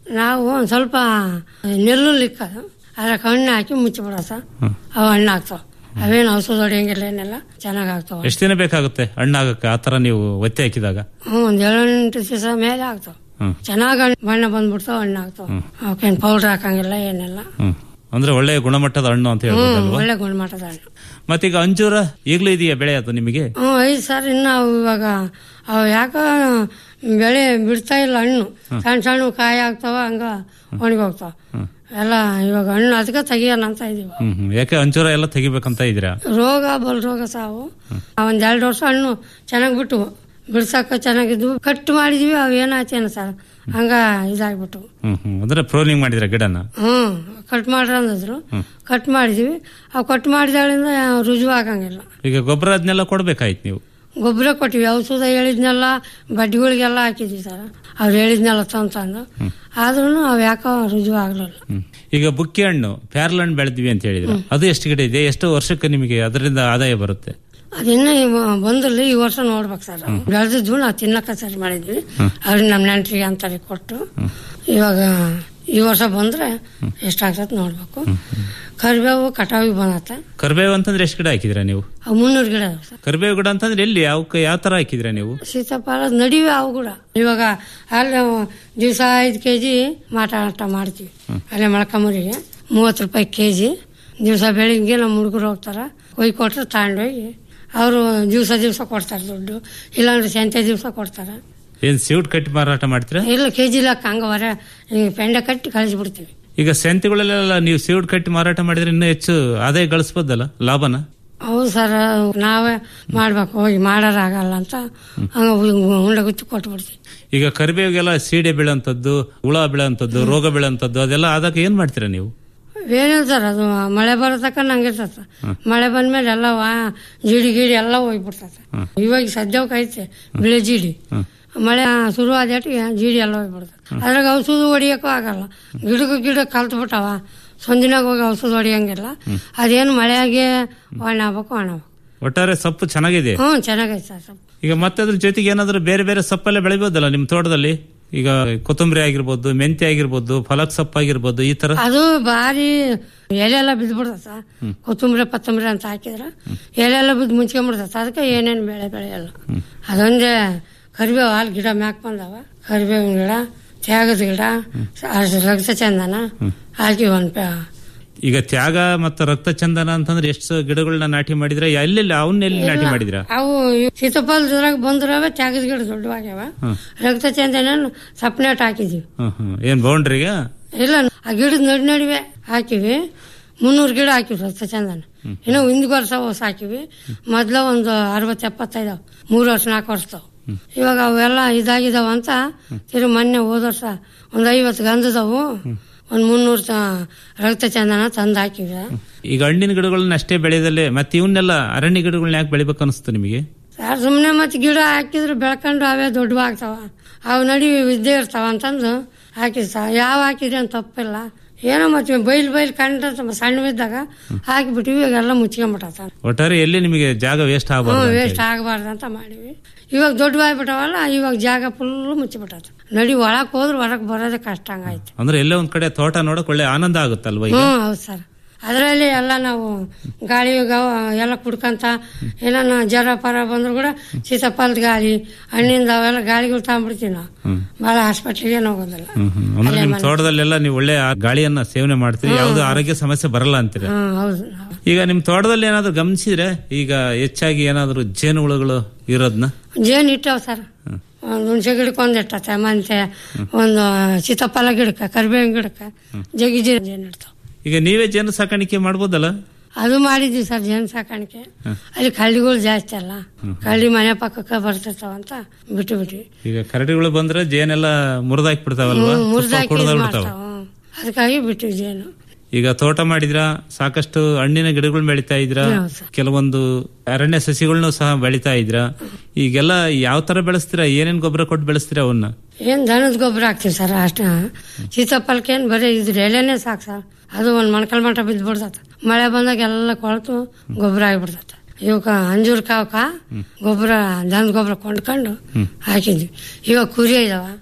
ನಾವು ಒಂದು ಸ್ವಲ್ಪ ನೆಲ್ಲು ಇಕ್ಕದು ಅದಕ್ಕೆ ಹಣ್ಣು ಹಾಕಿ ಮುಚ್ಚಿಬಿಡೋ ಸರ್ ಅವು ಹಣ್ಣು ಆಗ್ತಾವ ಅವೇನು ಔಷಧ ಹೊಡೆಯಂಗಿಲ್ಲ ಏನೆಲ್ಲ ಚೆನ್ನಾಗಿ ಆಗ್ತಾವ ಎಷ್ಟು ದಿನ ಬೇಕಾಗುತ್ತೆ ಹಣ್ಣಾಗಕ್ಕೆ ಆ ತರ ನೀವು ಒತ್ತೆ ಹಾಕಿದಾಗ ಹ್ಞೂ ಒಂದು ಏಳೆಂಟು ದಿವಸ ಮೇಲೆ ಆಗ್ತಾವ ಹ್ಮ್. ಚೆನ್ನಾಗಿ ಹಣ್ಣು ಬಣ್ಣ ಬಂದ್ಬಿಡ್ತಾವ ಹಣ್ಣು ಆಗ್ತಾವ ಅವಕ್ಕೇನು ಪೌಡ್ರ್ ಹಾಕಂಗಿಲ್ಲ ಏನಿಲ್ಲ ಹ್ಮ್ ಅಂದ್ರೆ ಒಳ್ಳೆ ಗುಣಮಟ್ಟದ ಹಣ್ಣು ಅಂತ ಹ್ಞೂ ಹೇಳ್ಬೋದಲ್ವಾ ಒಳ್ಳೆ ಗುಣಮಟ್ಟದ ಹಣ್ಣು ಮತ್ತೀಗ ಅಂಜೂರ ಈಗಲೂ ಇದೆಯಾ ಬೆಳೆ ಅದು ನಿಮಗೆ ಹ್ಞೂ ಐದು ಸರ್ ಇನ್ನು ಅವು ಇವಾಗ ಅವು ಯಾಕೋ ಬೆಳೆ ಬಿಡ್ತಾ ಇಲ್ಲ ಹಣ್ಣು ಸಣ್ಣ ಸಣ್ಣ ಕಾಯಿ ಆಗ್ತಾವ ಹಂಗ ಒಣಗಿ ಹೋಗ್ತಾವ ಎಲ್ಲ ಇವಾಗ ಹಣ್ಣು ಅದಕ್ಕೆ ತೆಗಿಯೋಣ ಅಂತ ಇದೀವಿ ಹ್ಮ್ ಹ್ಮ್ ಯಾಕೆ ಅಂಜೂರ ಎಲ್ಲ ತೆಗಿಬೇಕಂತ ಇದ್ದೀರಾ ರೋಗ ಬಲ್ ರೋಗ ಸಾವು ಒಂದ್ ಎರಡು ವರ್ಷ ಹಣ್ಣು ಚೆನ್ನಾಗಿ ಬಿಟ್ಟು ಬಿಡ್ಸಕ್ಕ ಚೆನ್ನಾಗಿದ್ವು ಕಟ್ ಮಾಡಿದ್ವಿ ಅವು ಏನಾಯ್ತೇನು ಸರ್ ಹಂಗ ಇದಾಗ್ಬಿಟ್ಟು ಹ್ಮ್ ಹ್ಮ್ ಅಂದ್ರೆ ಪ್ರೋನಿಂಗ್ ಮಾಡಿದ್ರ ಗಿಡನ ಹ್ಮ್ ಕಟ್ ಮಾಡ್ರಿ ಅಂದಿದ್ರು ಕಟ್ ಮಾಡಿದ್ವಿ ಅವು ಕಟ್ ಮಾಡಿದಾಳಿಂದ ರುಜುವು ಆಗಂಗಿಲ್ಲ ಈಗ ಗೊಬ್ಬರ ಅದನ್ನೆಲ್ಲ ಕೊಡ್ಬೇಕಾಯ್ತು ನೀವು ಗೊಬ್ಬರ ಕೊಟ್ಟಿವಿ ಔಷಧ ಹೇಳಿದ್ನೆಲ್ಲ ಬಡ್ಡಿಗಳಿಗೆಲ್ಲ ಹಾಕಿದ್ವಿ ಸರ್ ಅವ್ರು ಹೇಳಿದ್ನೆಲ್ಲ ತಂತಂದು ಆದ್ರೂ ಅವು ಯಾಕೋ ರುಜುವು ಆಗ್ಲಿಲ್ಲ ಹ್ಮ್. ಈಗ ಬುಕ್ಕಿ ಹಣ್ಣು ಪ್ಯಾರ್ಲ್ ಹಣ್ಣು ಬೆಳೆದ್ವಿ ಅಂತ ಹೇಳಿದ್ರೆ ಅದು ಎಷ್ಟು ಗಿಡ ಇದೆ ಎಷ್ಟು ವರ್ಷಕ್ಕೆ ನಿಮಗೆ ಅದರಿಂದ ಆದಾಯ ಬರುತ್ತೆ ಅದಿನ್ನ ಬಂದಲ್ಲಿ ಈ ವರ್ಷ ನೋಡ್ಬೇಕು ಸರ್ ಬೆಳೆದಿದ್ವು ನಾವು ತಿನ್ನಕ ಸರಿ ಮಾಡಿದ್ವಿ ಅವ್ರಿಗೆ ನಮ್ಮ ನೆಂಟ್ರಿಗೆ ಅಂತಾರೆ ಕೊಟ್ಟು ಇವಾಗ ಈ ವರ್ಷ ಬಂದ್ರೆ ಎಷ್ಟಾಗ್ತದೆ ನೋಡ್ಬೇಕು ಕರಿಬೇವು ಕಟಾವಿಗೆ ಬಂದತ್ತೆ ಕರ್ಬೇವು ಅಂತಂದ್ರೆ ಎಷ್ಟು ಗಿಡ ಹಾಕಿದ್ರಾ ನೀವು ಅವು ಮುನ್ನೂರು ಗಿಡ ಅದಾವ ಸರ್ ಕರ್ಬೇವು ಗಿಡ ಅಂತಂದ್ರೆ ಎಲ್ಲಿ ಯಾವ ಯಾವ ತರ ಹಾಕಿದ್ರಾ ನೀವು ಸೀತಾಫಲ ನಡಿವೆ ಅವು ಕೂಡ ಇವಾಗ ಅಲ್ಲಿ ದಿವಸ ಐದು ಕೆ ಜಿ ಮಾಟಾಟ ಮಾಡ್ತೀವಿ ಅಲ್ಲೇ ಮೊಳಕಮರಿಗೆ ಮೂವತ್ತು ರೂಪಾಯಿ ಕೆ ಜಿ ದಿವಸ ಬೆಳಿಗ್ಗೆ ನಮ್ಮ ಹುಡುಗರು ಹೋಗ್ತಾರ ಕೊಯ್ ಕೊಟ್ರೆ ತಗೊಂಡೋಗಿ ಅವರು ದಿವಸ ದಿವಸ ಕೊಡ್ತಾರೆ ದುಡ್ಡು ಇಲ್ಲಾಂದ್ರೆ ಸಂತೆ ದಿವಸ ಕೊಡ್ತಾರೆ ಏನ್ ಸೀಟ್ ಕಟ್ಟಿ ಮಾರಾಟ ಮಾಡ್ತೀರಾ ಇಲ್ಲ ಕೆ ಜಿ ಲೆಕ್ಕ ಹಂಗ ಹೊರ ಈ ಪೆಂಡೆ ಕಟ್ಟಿ ಕಳಿಸ್ಬಿಡ್ತೀವಿ ಈಗ ಸೆಂತಿಗಳಲ್ಲೆಲ್ಲ ನೀವು ಸೀಡ್ ಕಟ್ಟಿ ಮಾರಾಟ ಮಾಡಿದ್ರೆ ಇನ್ನೂ ಹೆಚ್ಚು ಆದಾಯ ಗಳಿಸ್ಬೋದಲ್ಲ ಲಾಭನ ಹೌದು ಸರ್ ನಾವೇ ಮಾಡ್ಬೇಕು ಹೋಗಿ ಮಾಡೋರಾಗಲ್ಲ ಅಂತ ಹಂಗ ಉಂಡೆ ಗುಚ್ಚಿ ಕೊಟ್ಬಿಡ್ತೀವಿ ಈಗ ಕರಿಬೇವಿಗೆಲ್ಲ ಸೀಡೆ ಬೀಳಂತದ್ದು ಹುಳ ಬೀಳಂತದ್ದು ರೋಗ ಬೀಳಂತದ್ದು ಅದೆಲ್ಲ ಆದಾಗ ಏನ್ ಮಾಡ್ತೀರಾ ನೀವು ಏನಿಲ್ಲ ಸರ್ ಅದು ಮಳೆ ಬರೋ ತಕ್ಕ ನಂಗೆ ಇರ್ತದೆ ಮಳೆ ಬಂದ್ಮೇಲೆ ಎಲ್ಲ ವಾ ಜಿಡಿ ಗಿಡಿ ಎಲ್ಲ ಹೋಗ್ಬಿಡ್ತದೆ ಇವಾಗ ಸದ್ಯಕ್ಕೆ ಐತೆ ಬಿಳಿ ಜಿಡಿ ಮಳೆ ಶುರು ಆದೇಟಿಗೆ ಜಿಡಿ ಎಲ್ಲ ಹೋಗ್ಬಿಡ್ತದೆ ಅದ್ರಾಗ ಔಷಧ ಹೊಡಿಯೋಕ್ಕೂ ಆಗಲ್ಲ ಗಿಡಕ್ಕೆ ಗಿಡ ಕಲ್ತು ಬಿಟ್ಟವ ಸಂದಿನಾಗ ಹೋಗಿ ಔಷಧ ಹೊಡಿಯಂಗಿಲ್ಲ ಅದೇನು ಮಳೆಯಾಗೆ ಒಣ ಆಗ್ಬೇಕು ಒಣ ಆಗ್ಬೇಕು ಒಟ್ಟಾರೆ ಸೊಪ್ಪು ಚೆನ್ನಾಗಿದೆ ಹ್ಞೂ ಚೆನ್ನಾಗೈತೆ ಸರ್ ಸ್ವಲ್ಪ ಈಗ ಮತ್ತೆ ಅದ್ರ ಜೊತೆಗೆ ಏನಾದ್ರು ಬೇರೆ ಬೇರೆ ಸೊಪ್ಪೆಲ್ಲ ಬೆಳಿಬೋದಲ್ಲ ನಿಮ್ ತೋಟದಲ್ಲಿ ಈಗ ಕೊತ್ತಂಬರಿ ಆಗಿರ್ಬೋದು ಮೆಂತ್ಯ ಆಗಿರ್ಬೋದು ಫಲಕ್ ಸೊಪ್ಪು ಆಗಿರ್ಬೋದು ಈ ತರ ಅದು ಭಾರಿ ಎಲೆಲ್ಲ ಬಿದ್ದ್ಬಿಡ್ತದ ಸರ್ ಕೊತ್ತಂಬರಿ ಪತ್ತಂಬರಿ ಅಂತ ಹಾಕಿದ್ರ ಎಲೆಲ್ಲ ಬಿದ್ದು ಮುಚ್ಕೊಂಡ್ಬಿಡ್ತದ ಅದಕ್ಕೆ ಏನೇನು ಬೆಳೆ ಬೆಳೆಯಲ್ಲ ಅದೊಂದೇ ಕರಿಬೇವು ಹಾಲು ಗಿಡ ಮ್ಯಾಕ್ ಬಂದವ ಕರಿಬೇವಿನ ಗಿಡ ತ್ಯಾಗದ ಗಿಡ ರಕ್ತ ಚಂದನ ಹಾಕಿ ಒಂದ್ ಪೆ- ಈಗ ತ್ಯಾಗ ಮತ್ತು ರಕ್ತ ಚಂದನ ಅಂತಂದ್ರೆ ಎಷ್ಟು ಗಿಡಗಳನ್ನ ನಾಟಿ ಮಾಡಿದ್ರೆ ಎಲ್ಲೆಲ್ಲಿ ಅವನ್ನೆಲ್ಲಿ ನಾಟಿ ಮಾಡಿದ್ರ ಅವು ಸೀತಾಫಲದ್ರಾಗ ಬಂದ್ರವೆ ತ್ಯಾಗದ ಗಿಡ ದೊಡ್ಡವಾಗ್ಯಾವ ರಕ್ತ ಚಂದನ ಸಪ್ನೇಟ್ ಹಾಕಿದ್ವಿ ಹ್ಮ್ ಹ್ಮ್ ಏನ್ ಬೌಂಡ್ರಿಗ ಇಲ್ಲ ಆ ಗಿಡದ ನಡಿ ನಡುವೆ ಹಾಕಿವಿ ಮುನ್ನೂರು ಗಿಡ ಹಾಕಿವಿ ರಕ್ತ ಚಂದನ ಇನ್ನು ಹಿಂದ್ ವರ್ಷ ಹೊಸ ಹಾಕಿವಿ ಮೊದ್ಲ ಒಂದು ಅರವತ್ತು ಎಪ್ಪತ್ತೈದವ್ ಮೂರು ವರ್ಷ ನಾಲ್ಕು ವರ್ಷದವು ಇವಾಗ ಅವೆಲ್ಲ ಇದಾಗಿದಾವ ಅಂತ ತಿರು ಮೊನ್ನೆ ಹೋದ ವರ್ಷ ಒಂದು ಐವತ್ತು ಗಂಧದವು ಒಂದು ಮುನ್ನೂರು ರಕ್ತ ಚಂದನ ತಂದು ಹಾಕಿವಿ ಈಗ ಹಣ್ಣಿನ ಗಿಡಗಳನ್ನ ಅಷ್ಟೇ ಬೆಳೆದಲ್ಲೇ ಮತ್ತೆ ಇವನ್ನೆಲ್ಲ ಅರಣ್ಯ ಗಿಡಗಳನ್ನ ಯಾಕೆ ಬೆಳಿಬೇಕು ಅನಿಸ್ತು ನಿಮಗೆ ಸರ್ ಸುಮ್ಮನೆ ಮತ್ತೆ ಗಿಡ ಹಾಕಿದ್ರೆ ಬೆಳ್ಕೊಂಡು ಅವೇ ದೊಡ್ಡವಾಗ್ತಾವ ಅವು ನಡಿ ಇದ್ದೇ ಇರ್ತಾವ ಅಂತಂದು ಹಾಕಿದ್ ಸರ್ ಯಾವ ಹಾಕಿದ್ರೆ ಅಂತ ತಪ್ಪಿಲ್ಲ ಏನೋ ಮತ್ತೆ ಬೈಲ್ ಬೈಲ್ ಕಂಡ ಸಣ್ಣವಿದ್ದಾಗ ಹಾಕಿಬಿಟ್ಟಿವಿ ಇವಾಗೆಲ್ಲ ಮುಚ್ಕೊಂಬಿಟ್ಟ ಒಟ್ಟಾರೆ ಎಲ್ಲಿ ನಿಮಗೆ ಜಾಗ ವೇಸ್ಟ್ ಹ್ಞೂ ಆಗಬಾರ್ದು ವೇಸ್ಟ್ ಆಗಬಾರ್ದು ಅಂತ ಮಾಡಿವಿ ಇವಾಗ ದೊಡ್ಡವಾಗ್ಬಿಟ್ಟವಲ್ಲ ಇವಾಗ ಜಾಗ ಫುಲ್ ಮುಚ್ಚಿಬಿಟ್ಟದ ನಡಿ ಒಳಕ್ ಹೋದ್ರೆ ಹೊರಗೆ ಬರೋದೇ ಕಷ್ಟ ಹಂಗಾಯ್ತು ಅಂದ್ರೆ ಎಲ್ಲೇ ಒಂದ್ ಕಡೆ ತೋಟ ನೋಡಕ್ ಒಳ್ಳೆ ಆನಂದ ಆಗುತ್ತಲ್ವಾ ಈಗ ಹ್ಞೂ ಹೌದು ಸರ್ ಅದರಲ್ಲಿ ಎಲ್ಲ ನಾವು ಗಾಳಿ ಗವ ಎಲ್ಲ ಕುಡ್ಕಂತ ಏನಾನ ಜ್ವರ ಪರ ಬಂದ್ರು ಕೂಡ ಸೀತಾಫಲದ ಗಾಳಿ ಹಣ್ಣಿಂದ ಅವೆಲ್ಲ ಗಾಳಿಗಳು ತಗೊಂಡ್ಬಿಡ್ತೀವಿ ನಾವು ಭಾಳ ಹಾಸ್ಪಿಟ್ಲಿಗೆ ಹೋಗೋದಿಲ್ಲ ಹ್ಮ್ ಹ್ಮ್. ಅಂದ್ರೆ ನಿಮ್ ತೋಟದಲ್ಲೆಲ್ಲ ನೀವು ಒಳ್ಳೆ ಆ ಗಾಳಿಯನ್ನ ಸೇವನೆ ಮಾಡ್ತೀರಿ ಯಾವ್ದು ಆರೋಗ್ಯ ಸಮಸ್ಯೆ ಬರಲ್ಲ ಅಂತೀರ ಹ್ಮ್ ಹೌದು ಈಗ ನಿಮ್ ತೋಟದಲ್ಲಿ ಏನಾದ್ರು ಗಮನಿಸಿದ್ರೆ ಈಗ ಹೆಚ್ಚಾಗಿ ಏನಾದ್ರು ಜೇನು ಹುಳುಗಳು ಇರೋದ್ನ ಜೇನು ಇಟ್ಟಾವ ಸರ್ ಒಂದು ಹುಣಸೆ ಗಿಡಕ್ಕೆ ಒಂದು ಇಟ್ಟತೆ ಮತ್ತೆ ಒಂದು ಸೀತಾಫಲ ಗಿಡಕ್ಕೆ ಕರಿಬೇವಿನ ಗಿಡಕ್ಕೆ ಜಗಿ ಜೇನು ಇಡ್ತಾವ ಈಗ ನೀವೇ ಜೇನು ಸಾಕಾಣಿಕೆ ಮಾಡ್ಬೋದಲ್ಲ ಅದು ಮಾಡಿದ್ವಿ ಸರ್ ಜೇನು ಸಾಕಾಣಿಕೆ ಅಲ್ಲಿ ಕಳ್ಳಿಗಳು ಜಾಸ್ತಿ ಅಲ್ಲ ಕಳ್ಳಿ ಮನೆ ಪಕ್ಕಕ್ಕೆ ಬರ್ತಿರ್ತಾವ ಅಂತ ಬಿಟ್ಟು ಬಿಟ್ವಿ ಈಗ ಕರಡಿಗಳು ಬಂದ್ರೆ ಜೇನೆಲ್ಲ ಮುರಿದಾಕಿ ಬಿಡ್ತಾವಲ್ವಾ ಮುರಿದಾಕಿ ಕುಡ್ದಾಕ್ ಮಾಡ್ತಾವ ಬಿಡ್ತಾವ ಹ್ಮ್. ಅದಕ್ಕಾಗಿ ಬಿಟ್ವಿ ಜೇನು ಈಗ ತೋಟ ಮಾಡಿದ್ರ ಸಾಕಷ್ಟು ಹಣ್ಣಿನ ಗಿಡಗಳು ಬೆಳಿತಾ ಇದ್ರ ಹೌದು ಸರ್. ಕೆಲವೊಂದು ಅರಣ್ಯ ಸಸಿಗಳನ್ನೂ ಸಹ ಬೆಳಿತಾ ಇದ್ರ ಈಗೆಲ್ಲ ಯಾವ ತರ ಬೆಳೆಸ್ತೀರಾ ಏನೇನ್ ಗೊಬ್ಬರ ಕೊಟ್ಟು ಬೆಳೆಸ್ತೀರಾ ಅವನ್ನ ಏನ್ ದನದ ಗೊಬ್ಬರ ಹಾಕ್ತಿವಿ ಸರ್ ಅಷ್ಟ ಸೀತಾಫಲಕ್ಕೆ ಏನ್ ಬರೀ ಇದ್ರ ಎಲೆನೇ ಸಾಕು ಸರ್ ಅದು ಒಂದ್ ಮಣ್ಕಲ್ ಮಟ್ಟ ಬಿದ್ದು ಬಿಡ್ತತ ಮಳೆ ಬಂದಾಗ ಎಲ್ಲ ಕೊಳತು ಗೊಬ್ಬರ ಆಗಿಬಿಡ್ತತ ಇವಕ್ಕ ಅಂಜೂರ್ ಕಾವಕ ಗೊಬ್ಬರ ದನದ ಗೊಬ್ಬರ ಕೊಂಡ್ಕೊಂಡು ಹಾಕಿದ್ವಿ ಇವಾಗ ಕುರಿ ಇದಾವ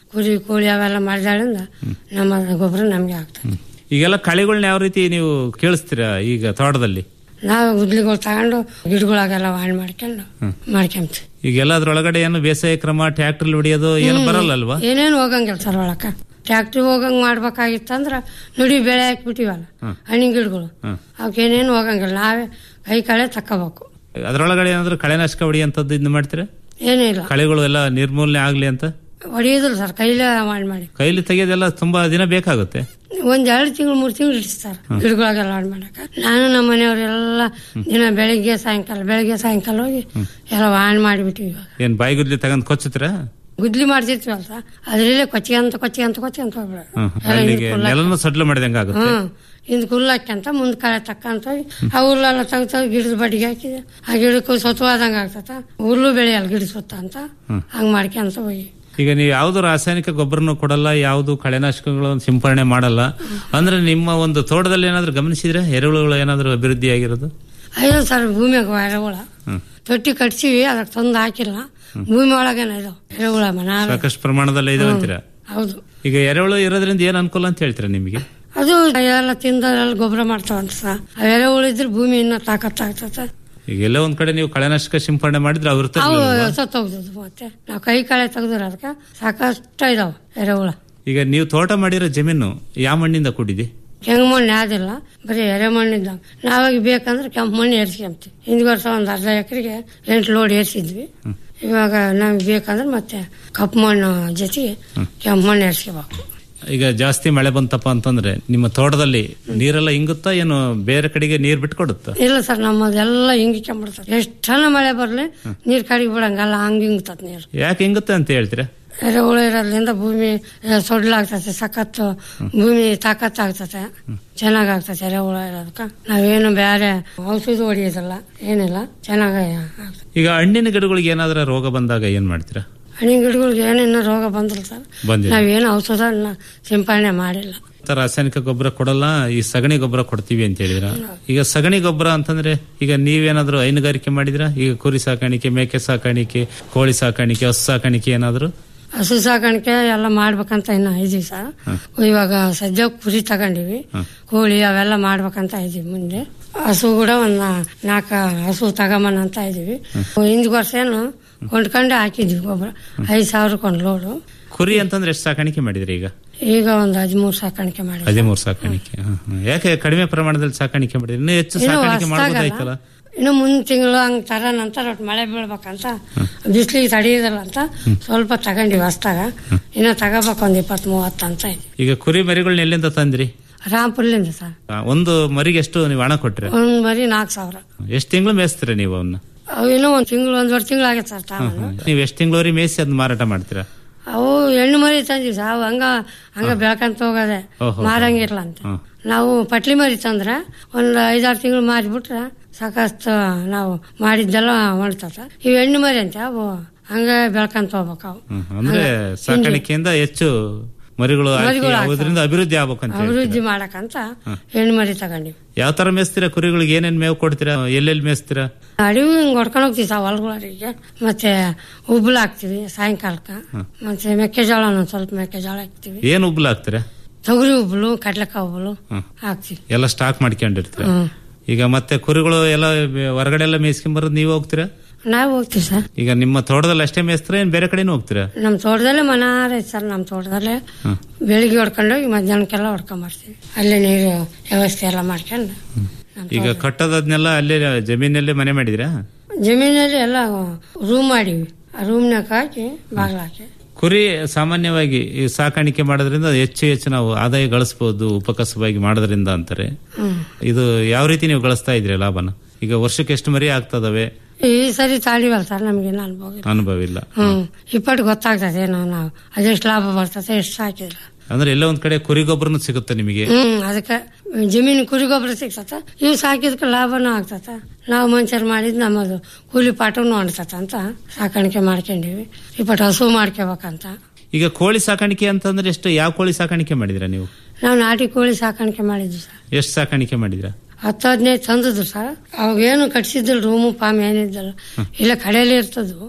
ಕುರಿ ಕೋಳಿ ಅವೆಲ್ಲ ಮಾಡಿದಾಳಿಂದ ನಮ್ಮ ಗೊಬ್ಬರ ನಮಗೆ ಆಗ್ತದೆ ಈಗೆಲ್ಲ ಕಳೆಗಳನ್ನ ಯಾವ ರೀತಿ ನೀವು ಕೇಳಿಸ್ತೀರಾ ಈಗ ತೋಟದಲ್ಲಿ ನಾವು ಗುದ್ಲಿಗಳು ತಗೊಂಡು ಗಿಡಗಳಾಗೆಲ್ಲ ವಾಣ್ ಮಾಡ್ಕೊಂಡು ಮಾಡ್ಕೊಂತೀವಿ ಈಗ ಎಲ್ಲದ್ರೊಳಗಡೆ ಏನು ಬೇಸಾಯ ಕ್ರಮ ಟ್ರ್ಯಾಕ್ಟರ್ ಹೊಡಿಯೋದು ಏನು ಬರಲ್ಲ ಅಲ್ವಾ ಏನೇನು ಹೋಗಂಗಿಲ್ಲ ಸರ್ ಒಳಕ ಟ್ಯಾಕ್ಟ್ರಿ ಹೋಗಂಗ್ ಮಾಡ್ಬೇಕಾಗಿತ್ತಂದ್ರ ನುಡಿ ಬೆಳೆ ಹಾಕ್ಬಿಟ್ಟಿವಲ್ಲ ಹಣ್ಣಿನ ಗಿಡಗಳು ಅವಕ್ಕೆ ಏನೇನು ಹೋಗಂಗಿಲ್ಲ ನಾವೇ ಕೈ ಕಳೆ ತಕ್ಕೋಬೇಕು ಅದ್ರೊಳಗಡೆ ಏನಾದ್ರು ಕಳೆನಾಶಕ ಹೊಡಿಯಂತದ್ದು ಇದ್ ಮಾಡ್ತೀರಾ ಏನೂ ಇಲ್ಲ ಕಳೆಗಳು ಎಲ್ಲ ನಿರ್ಮೂಲನೆ ಆಗ್ಲಿ ಅಂತ ಹೊಡಿಯೋದಿಲ್ಲ ಸರ್ ಕೈಲೇ ಮಾಡಿ ಮಾಡಿ ಕೈಲಿ ತೆಗೆಯೋದೆಲ್ಲ ತುಂಬಾ ದಿನ ಬೇಕಾಗುತ್ತೆ ಒಂದ್ ಎರಡು ತಿಂಗಳು ಮೂರು ತಿಂಗಳು ಇಡಿಸ್ತಾರ ಗಿಡಗಳಿಗೆಲ್ಲ ಹಾಳು ಮಾಡಕ ನಾನು ನಮ್ಮ ಮನೆಯವರೆಲ್ಲ ದಿನ ಬೆಳಿಗ್ಗೆ ಸಾಯಂಕಾಲ ಬೆಳಿಗ್ಗೆ ಸಾಯಂಕಾಲ ಹೋಗಿ ಎಲ್ಲ ವಾಣ್ ಮಾಡಿಬಿಟ್ಟಿವಿ ಇವಾಗ ಏನ್ ಬಾಯಿಗುದ್ಲಿ ತಗೊಂಡ್ ಕೊಚ್ಚುತ್ತೀರಾ ಗುದ್ಲಿ ಮಾಡ್ತಿರ್ತೀವಲ್ಲ ಸರ್ ಅದ್ರಲ್ಲೇ ಕೊಚ್ಚಿ ಅಂತ ಕೊಚ್ಚಿ ಅಂತ ಕೊಚ್ಚಿ ಅಂತ ಹೋಗ್ಬಿಡ ಹ್ಮ್. ಅಲ್ಲಿಗೆ ನೆಲನು ಸಡ್ಲು ಮಾಡಿದಂಗ ಆಗುತ್ತೆ ಹ್ಮ್ ಇಂದ್ ಕುಲ್ಲ ಹಾಕ್ಯಂತ ಮುಂದ್ ಕಳೆ ತಕ್ಕಂತ ಹೋಗಿ ಆ ಹುಲ್ಲೆಲ್ಲ ತೆಗ್ದು ತೆಗ್ದು ಗಿಡದ ಬಡಿಗೆ ಹಾಕಿದೆ ಆ ಗಿಡಕ್ಕೂ ಸತ್ವಾದಂಗ ಆಗ್ತತ ಹುಲ್ಲು ಬೆಳೆಯಲ್ಲ ಗಿಡ ಸುತ್ತ ಅಂತ ಹಂಗ್ ಮಾಡ್ಕೊಂತ ಹೋಗಿ ಈಗ ನೀವು ಯಾವ್ದು ರಾಸಾಯನಿಕ ಗೊಬ್ಬರನು ಕೊಡಲ್ಲ ಯಾವ್ದು ಕಳೆನಾಶಕಗಳನ್ನು ಸಿಂಪರಣೆ ಮಾಡಲ್ಲ ಅಂದ್ರೆ ನಿಮ್ಮ ಒಂದು ತೋಟದಲ್ಲಿ ಏನಾದ್ರು ಗಮನಿಸಿದ್ರೆ ಎರೆಹುಳುಗಳು ಏನಾದ್ರು ಅಭಿವೃದ್ಧಿ ಆಗಿರೋದು ಅಯ್ಯೋ ಸರ್ ಭೂಮಿಯಾಗ ಎರೆಹುಳ ತೊಟ್ಟಿ ಕಟ್ಸಿವಿ ಅದಕ್ಕೆ ತಂದು ಹಾಕಿಲ್ಲ ಭೂಮಿ ಒಳಗೇನ ಇದಾವ ಎರೆಹುಳ ಮನಾಲ ಸಾಕಷ್ಟು ಪ್ರಮಾಣದಲ್ಲಿ ಇದೆ ಅಂತೀರಾ ಹೌದು ಈಗ ಎರೆಹುಳು ಇರೋದ್ರಿಂದ ಏನ್ ಅನುಕೂಲ ಅಂತ ಹೇಳ್ತೀರಾ ನಿಮಗೆ ಅದು ಎಲ್ಲ ತಿಂದರೆಲ್ಲ ಗೊಬ್ಬರ ಮಾಡ್ತಾವಂತ ಸರ್ ಆ ಎರೆಹುಳ ಇದ್ರೆ ಭೂಮಿ ಇನ್ನ ತಾಕತ್ತಾಗ್ತದೆ ಈಗ ಎಲ್ಲೋ ಒಂದ್ ಕಡೆ ನೀವು ಕಳೆನಾಶಕ ಸಿಂಪರಣೆ ಮಾಡಿದ್ರೆ ಅವ್ರ ಅವು ಸತ್ತೋಗ್ತದೆ ಮತ್ತೆ ನಾವು ಕೈ ಕಳೆ ತೆಗ್ದ್ರೆ ಅದಕ್ಕೆ ಸಾಕಷ್ಟು ಇದಾವ ಎರೆಹುಳ ಈಗ ನೀವು ತೋಟ ಮಾಡಿರೋ ಜಮೀನು ಯಾವ ಮಣ್ಣಿಂದ ಕೂಡಿದೆ ಕೆಂಗು ಮಣ್ಣು ಯಾವ್ದಿಲ್ಲ ಬರೀ ಎರೆ ಮಣ್ಣಿದ್ದ ನಾವಾಗ ಬೇಕಂದ್ರೆ ಕೆಂಪು ಮಣ್ಣು ಏರ್ಸ್ಕೊಂತೀವಿ ಹಿಂದ್ ವರ್ಷ ಒಂದ್ ಅರ್ಧ ಎಕರೆಗೆ ಎಂಟು ಲೋಡ್ ಏರ್ಸಿದ್ವಿ ಇವಾಗ ನಮ್ಗೆ ಬೇಕಂದ್ರೆ ಮತ್ತೆ ಕಪ್ಪು ಮಣ್ಣು ಜೊತೆಗೆ ಕೆಂಪು ಮಣ್ಣು ಏರ್ಸ್ಕೋಬೇಕು ಈಗ ಜಾಸ್ತಿ ಮಳೆ ಬಂತಪ್ಪ ಅಂತಂದ್ರೆ ನಿಮ್ಮ ತೋಟದಲ್ಲಿ ನೀರೆಲ್ಲ ಇಂಗುತ್ತಾ ಏನು ಬೇರೆ ಕಡೆಗೆ ನೀರ್ ಬಿಟ್ಕೊಡುತ್ತಾ ಇಲ್ಲ ಸರ್ ನಮ್ಮದೆಲ್ಲ ಹಿಂಗಿಕೊಂಡ್ಬಿಡ್ತದೆ ಎಷ್ಟನ ಮಳೆ ಬರ್ಲಿ ನೀರ್ ಕಡಿಗೆ ಬಿಡಂಗಲ್ಲ ಹಂಗ ಹಿಂಗ್ತದ ನೀರು ಯಾಕೆ ಹಿಂಗುತ್ತೆ ಅಂತ ಹೇಳ್ತೀರಾ ಎರೆಹುಳು ಇರೋದ್ರಿಂದ ಭೂಮಿ ಸೊಡ್ಲಾಗ್ತದೆ ಸಖತ್ತು ಭೂಮಿ ತಾಕತ್ ಆಗ್ತದೆ ಚೆನ್ನಾಗ್ ಆಗ್ತದೆ ಎರೆಹುಳ ಇರೋದಕ್ಕ ನಾವೇನು ಬೇರೆ ಔಷಧಿ ಹೊಡಿಯೋದಿಲ್ಲ ಏನಿಲ್ಲ ಚೆನ್ನಾಗ ಆಗ್ತದೆ ಈಗ ಹಣ್ಣಿನ ಗಿಡಗಳಿಗೆ ಏನಾದ್ರೂ ರೋಗ ಬಂದಾಗ ಏನ್ ಮಾಡ್ತೀರಾ ಹಣ್ಣಿನ ಗಿಡಗಳಿಗೆ ಏನೇನು ರೋಗ ಬಂದಿಲ್ಲ ಸರ್ ಬಂದಿಲ್ಲ ನಾವೇನು ಔಷಧ ಸಿಂಪರಣೆ ಮಾಡಿಲ್ಲ ಮತ್ತೆ ರಾಸಾಯನಿಕ ಗೊಬ್ಬರ ಕೊಡಲ್ಲ ಈ ಸಗಣಿ ಗೊಬ್ಬರ ಕೊಡ್ತೀವಿ ಅಂತ ಹೇಳಿದ್ರ ಈಗ ಸಗಣಿ ಗೊಬ್ಬರ ಅಂತಂದ್ರೆ ಈಗ ನೀವೇನಾದ್ರೂ ಹೈನುಗಾರಿಕೆ ಮಾಡಿದ್ರ ಈಗ ಕುರಿ ಸಾಕಾಣಿಕೆ ಮೇಕೆ ಸಾಕಾಣಿಕೆ ಕೋಳಿ ಸಾಕಾಣಿಕೆ ಹಸು ಸಾಕಾಣಿಕೆ ಏನಾದ್ರು ಹಸು ಸಾಕಾಣಿಕೆ ಎಲ್ಲ ಮಾಡ್ಬೇಕಂತ ಇನ್ನ ಇದೀವಿ ಸರ್ ಇವಾಗ ಸದ್ಯ ಕುರಿ ತಗೊಂಡಿವಿ ಕೋಳಿ ಅವೆಲ್ಲ ಮಾಡ್ಬೇಕಂತ ಇದೀವಿ ಮುಂದೆ ಹಸು ಕೂಡ ಒಂದ್ ನಾಲ್ಕ ಹಸು ತಗೊಂಬನ ಅಂತ ಇದೀವಿ ಹಿಂದ್ ವರ್ಷ ಏನು ಕೊಂಡ್ಕೊಂಡೆ ಹಾಕಿದ್ವಿ ಗೊಬ್ಬರ ಐದ್ ಸಾವಿರಕ್ಕೊಂದು ಲೋಡು ಕುರಿ ಅಂತಂದ್ರೆ ಎಷ್ಟು ಸಾಕಾಣಿಕೆ ಮಾಡಿದ್ರಿ ಈಗ ಈಗ ಒಂದು ಹದಿಮೂರು ಸಾಕಾಣಿಕೆ ಮಾಡಿ ಹದಿಮೂರು ಸಾಕಾಣಿಕೆ ಹ, ಹ. ಯಾಕೆ ಕಡಿಮೆ ಪ್ರಮಾಣದಲ್ಲಿ ಸಾಕಾಣಿಕೆ ಮಾಡಿದ್ರಿ ಇನ್ನೂ ಹೆಚ್ಚು ಇನ್ನು ಸಾಕಾಣಿಕೆ ಹೊಸ್ದಾಗಲ್ಲ. ಮಾಡ್ಬೋದಾಯ್ತಲ್ಲ ಇನ್ನು ಮುಂದ್ ತಿಂಗಳು ಹಂಗ್ ತರ ನಂತರ ಒಟ್ಟು ಮಳೆ ಬೀಳ್ಬೇಕಂತ ಬಿಸಿಲಿಗೆ ತಡೆಯೋದಲ್ಲ ಅಂತ ಸ್ವಲ್ಪ ತಗೊಂಡಿವಿ ಹೊಸ್ದಾಗ ಇನ್ನು ತಗೋಬೇಕು ಒಂದ್ ಇಪ್ಪತ್ ಮೂವತ್ತು ಅಂತ ಇದೆ ಈಗ ಕುರಿ ಮರಿಗಳನ್ನ ಎಲ್ಲಿಂದ ತಂದ್ರಿ ರಾಂಪುರ್ಲಿಂದ ಸರ್ ಆ, ಒಂದು ಮರಿಗೆ ಎಷ್ಟು ನೀವು ಹಣ ಕೊಟ್ರಿ ಒಂದ್ ಮರಿ ನಾಲ್ಕು ಸಾವಿರ ಎಷ್ಟು ತಿಂಗಳು ಮೇಯಿಸ್ತೀರಾ ನೀವು ಅವನ್ನ ಅವು ಇನ್ನೂ ಒಂದ್ ತಿಂಗಳು ಒಂದ್ವರೆ ತಿಂಗಳು ಆಗೈತೆ ಸರ್ ತಾವು ನೀವು ಎಷ್ಟು ತಿಂಗಳವರೆಗೆ ಮೇಯಿಸಿ ಅದನ್ನ ಮಾರಾಟ ಮಾಡ್ತೀರಾ ಅವು ಹೆಣ್ಣು ಮರಿ ತಂದಿವಿ ಸರ್ ಅವು ಹಂಗ ಹಂಗ ಬೆಳ್ಕಂತ ಹೋಗೋದೆ ಓಹೋ. ಮಾರಂಗಿರ್ಲ ಅಂತ ಹ್ಮ್. ನಾವು ಪಟ್ಲಿ ಮರಿ ತಂದ್ರೆ ಒಂದ್ ಐದಾರು ತಿಂಗಳು ಮಾರಿಬಿಟ್ರೆ ಸಾಕಷ್ಟು ನಾವು ಮಾಡಿದ್ದೆಲ್ಲ ಹೊಣ್ತದ ಇವು ಹೆಣ್ಣು ಮರಿ ಅಂತ ಅವು ಹಂಗ ಬೆಳ್ಕಂತ ಹೋಗ್ಬೇಕು ಅವು ಹ್ಮ್. ಅಂದ್ರೆ ಸಾಕಾಣಿಕೆಯಿಂದ ಹೆಚ್ಚು ಮರಿಗಳು ಆಗಿ ಮರಿಗಳು ಆಗ್ತಾವೆ. ಅದರಿಂದ ಅಭಿವೃದ್ಧಿ ಆಗ್ಬೇಕಂತ ಹೇಳಿ ಅಭಿವೃದ್ಧಿ ಮಾಡಕಂತ ಹೆಣ್ಣು ಮರಿ ತಗೊಂಡಿವಿ ಯಾವ ತರ ಮೇಯಿಸ್ತೀರಾ ಕುರಿಗಳಿಗೆ ಏನೇನ್ ಮೇವು ಕೊಡ್ತೀರಾ ಎಲ್ಲೆಲ್ಲಿ ಮೇಯಿಸ್ತೀರಾ ಅಡಿವಿ ಹಿಂಗ್ ಹೊಡ್ಕೊಂಡು ಹೋಗ್ತೀವಿ ಸರ್ ಹೊಲಗಳಿಗೆ ಮತ್ತೆ ಉಬ್ಬಳು ಹಾಕ್ತಿವಿ ಸಾಯಂಕಾಲಕ್ಕ ಮತ್ತೆ ಮೆಕ್ಕೆಜೋಳ ಒಂದ್ ಸ್ವಲ್ಪ ಮೆಕ್ಕೆಜೋಳ ಹಾಕ್ತಿವಿ ಏನ್ ಉಬ್ಲು ಹಾಕ್ತೀರಾ ತೊಗರಿ ಉಬ್ಬಳು ಕಡ್ಲೆಕಾಯಿ ಉಬ್ಬಳು ಹ್ಮ್. ಹಾಕ್ತಿವಿ ಎಲ್ಲ ಸ್ಟಾಕ್ ಮಾಡ್ಕೊಂಡಿರ್ತೀರಾ ಹ್ಮ್. ಈಗ ಮತ್ತೆ ಕುರಿಗಳು ಎಲ್ಲ ಹೊರಗಡೆ ಎಲ್ಲ ಮೇಯಿಸ್ಕೊಂಡ್ ಬರೋದು ನೀವು ಹೋಗ್ತೀರಾ ನಾವು ಹೋಗ್ತೀವಿ ಸರ್ ಈಗ ನಿಮ್ಮ ತೋಟದಲ್ಲಿ ಅಷ್ಟೇ ಮೇಯಿಸ್ತೀರಾ ಏನ್ ಬೇರೆ ಕಡೆನೂ ಹೋಗ್ತೀರಾ ನಮ್ಮ ತೋಟದಲ್ಲೇ ಮನಾರ ಐತೆ ಸರ್ ನಮ್ಮ ತೋಟದಲ್ಲೇ ಬೆಳಿಗ್ಗೆ ಹೊಡ್ಕೊಂಡೋಗಿ ಮಧ್ಯಾಹ್ನಕ್ಕೆಲ್ಲ ಹೊಡ್ಕೊಂಡ್ ಬರ್ತೀವಿ ಅಲ್ಲೇ ನೀರು ವ್ಯವಸ್ಥೆ ಎಲ್ಲ ಮಾಡ್ಕೊಂಡು ನಮ್ ಈಗ ಕಟ್ಟೋದನ್ನೆಲ್ಲ ಅಲ್ಲೇ ಜಮೀನಲ್ಲೇ ಮನೆ ಮಾಡಿದಿರಾ ಜಮೀನಲ್ಲಿ ಎಲ್ಲ ರೂಮ್ ಮಾಡಿವಿ ಆ ರೂಮ್ನಾಗ ಹಾಕಿ ಬಾಗ್ಲ ಹಾಕಿ ಕುರಿ ಸಾಮಾನ್ಯವಾಗಿ ಈ ಸಾಕಾಣಿಕೆ ಮಾಡೋದ್ರಿಂದ ಹೆಚ್ಚು ಹೆಚ್ಚು ನಾವು ಆದಾಯ ಗಳಿಸಬಹುದು ಉಪಕಸವಾಗಿ ಮಾಡೋದ್ರಿಂದ ಅಂತಾರೆ ಹ್ಮ್ ಇದು ಯಾವ ರೀತಿ ನೀವು ಗಳಿಸ್ತಾ ಇದ್ರಿ ಲಾಭನ ಈಗ ವರ್ಷಕ್ಕೆ ಎಷ್ಟು ಮರಿ ಆಗ್ತದವೆ ಈ ಸರಿ ತಾಳಿವಲ್ಲ ಸರ್ ನಮ್ಗೇನು ಅನುಭವ ಇಲ್ಲ ಅನುಭವ ಇಲ್ಲ ಹ್ಮ್ ಇಪ್ಪಟ್ಟು ಗೊತ್ತಾಗ್ತದೆ ಏನೋ ನಾವು ಅದೆಷ್ಟು ಲಾಭ ಬರ್ತದೆ ಎಷ್ಟು ಹಾಕಿದ್ರೆ ಅಂದ್ರೆ ಎಲ್ಲ ಒಂದ್ ಕಡೆ ಕುರಿ ಗೊಬ್ಬರನು ಸಿಗುತ್ತೆ ನಿಮಗೆ ಹ್ಮ್ ಅದಕ್ಕೆ ಜಮೀನು ಕುರಿ ಗೊಬ್ಬರ ಸಿಗ್ತತ ಇವು ಸಾಕಿದಕ್ಕೆ ಲಾಭನೂ ಆಗ್ತತ ನಾವು ಮನುಷ್ಯರು ಮಾಡಿದ್ ನಮ್ಮದು ಕೂಲಿ ಪಾಠನು ಅನ್ಸತ್ತ ಅಂತ ಸಾಕಾಣಿಕೆ ಮಾಡ್ಕೊಂಡಿವಿ ಇಪ್ಪಟ್ಟು ಹಸು ಮಾಡ್ಕೋಬೇಕಂತ ಈಗ ಕೋಳಿ ಸಾಕಾಣಿಕೆ ಅಂತಂದ್ರೆ ಎಷ್ಟು ಯಾವ ಕೋಳಿ ಸಾಕಾಣಿಕೆ ಮಾಡಿದಿರಾ ನೀವು ನಾವು ನಾಟಿ ಕೋಳಿ ಸಾಕಾಣಿಕೆ ಮಾಡಿದ್ವಿ ಸರ್ ಎಷ್ಟು ಸಾಕಾಣಿಕೆ ಮಾಡಿದಿರಾ ಹತ್ತು ಹದಿನೈದು ತಂದದ್ದು ಸರ್ ಅವಾಗೇನು ಕಟ್ಸಿದ್ದಿಲ್ಲ ರೂಮು ಪಾಮ್ ಏನಿದ್ದಲ್ಲ ಇಲ್ಲ ಕಡೆಯಲ್ಲಿ ಇರ್ತದ್ದು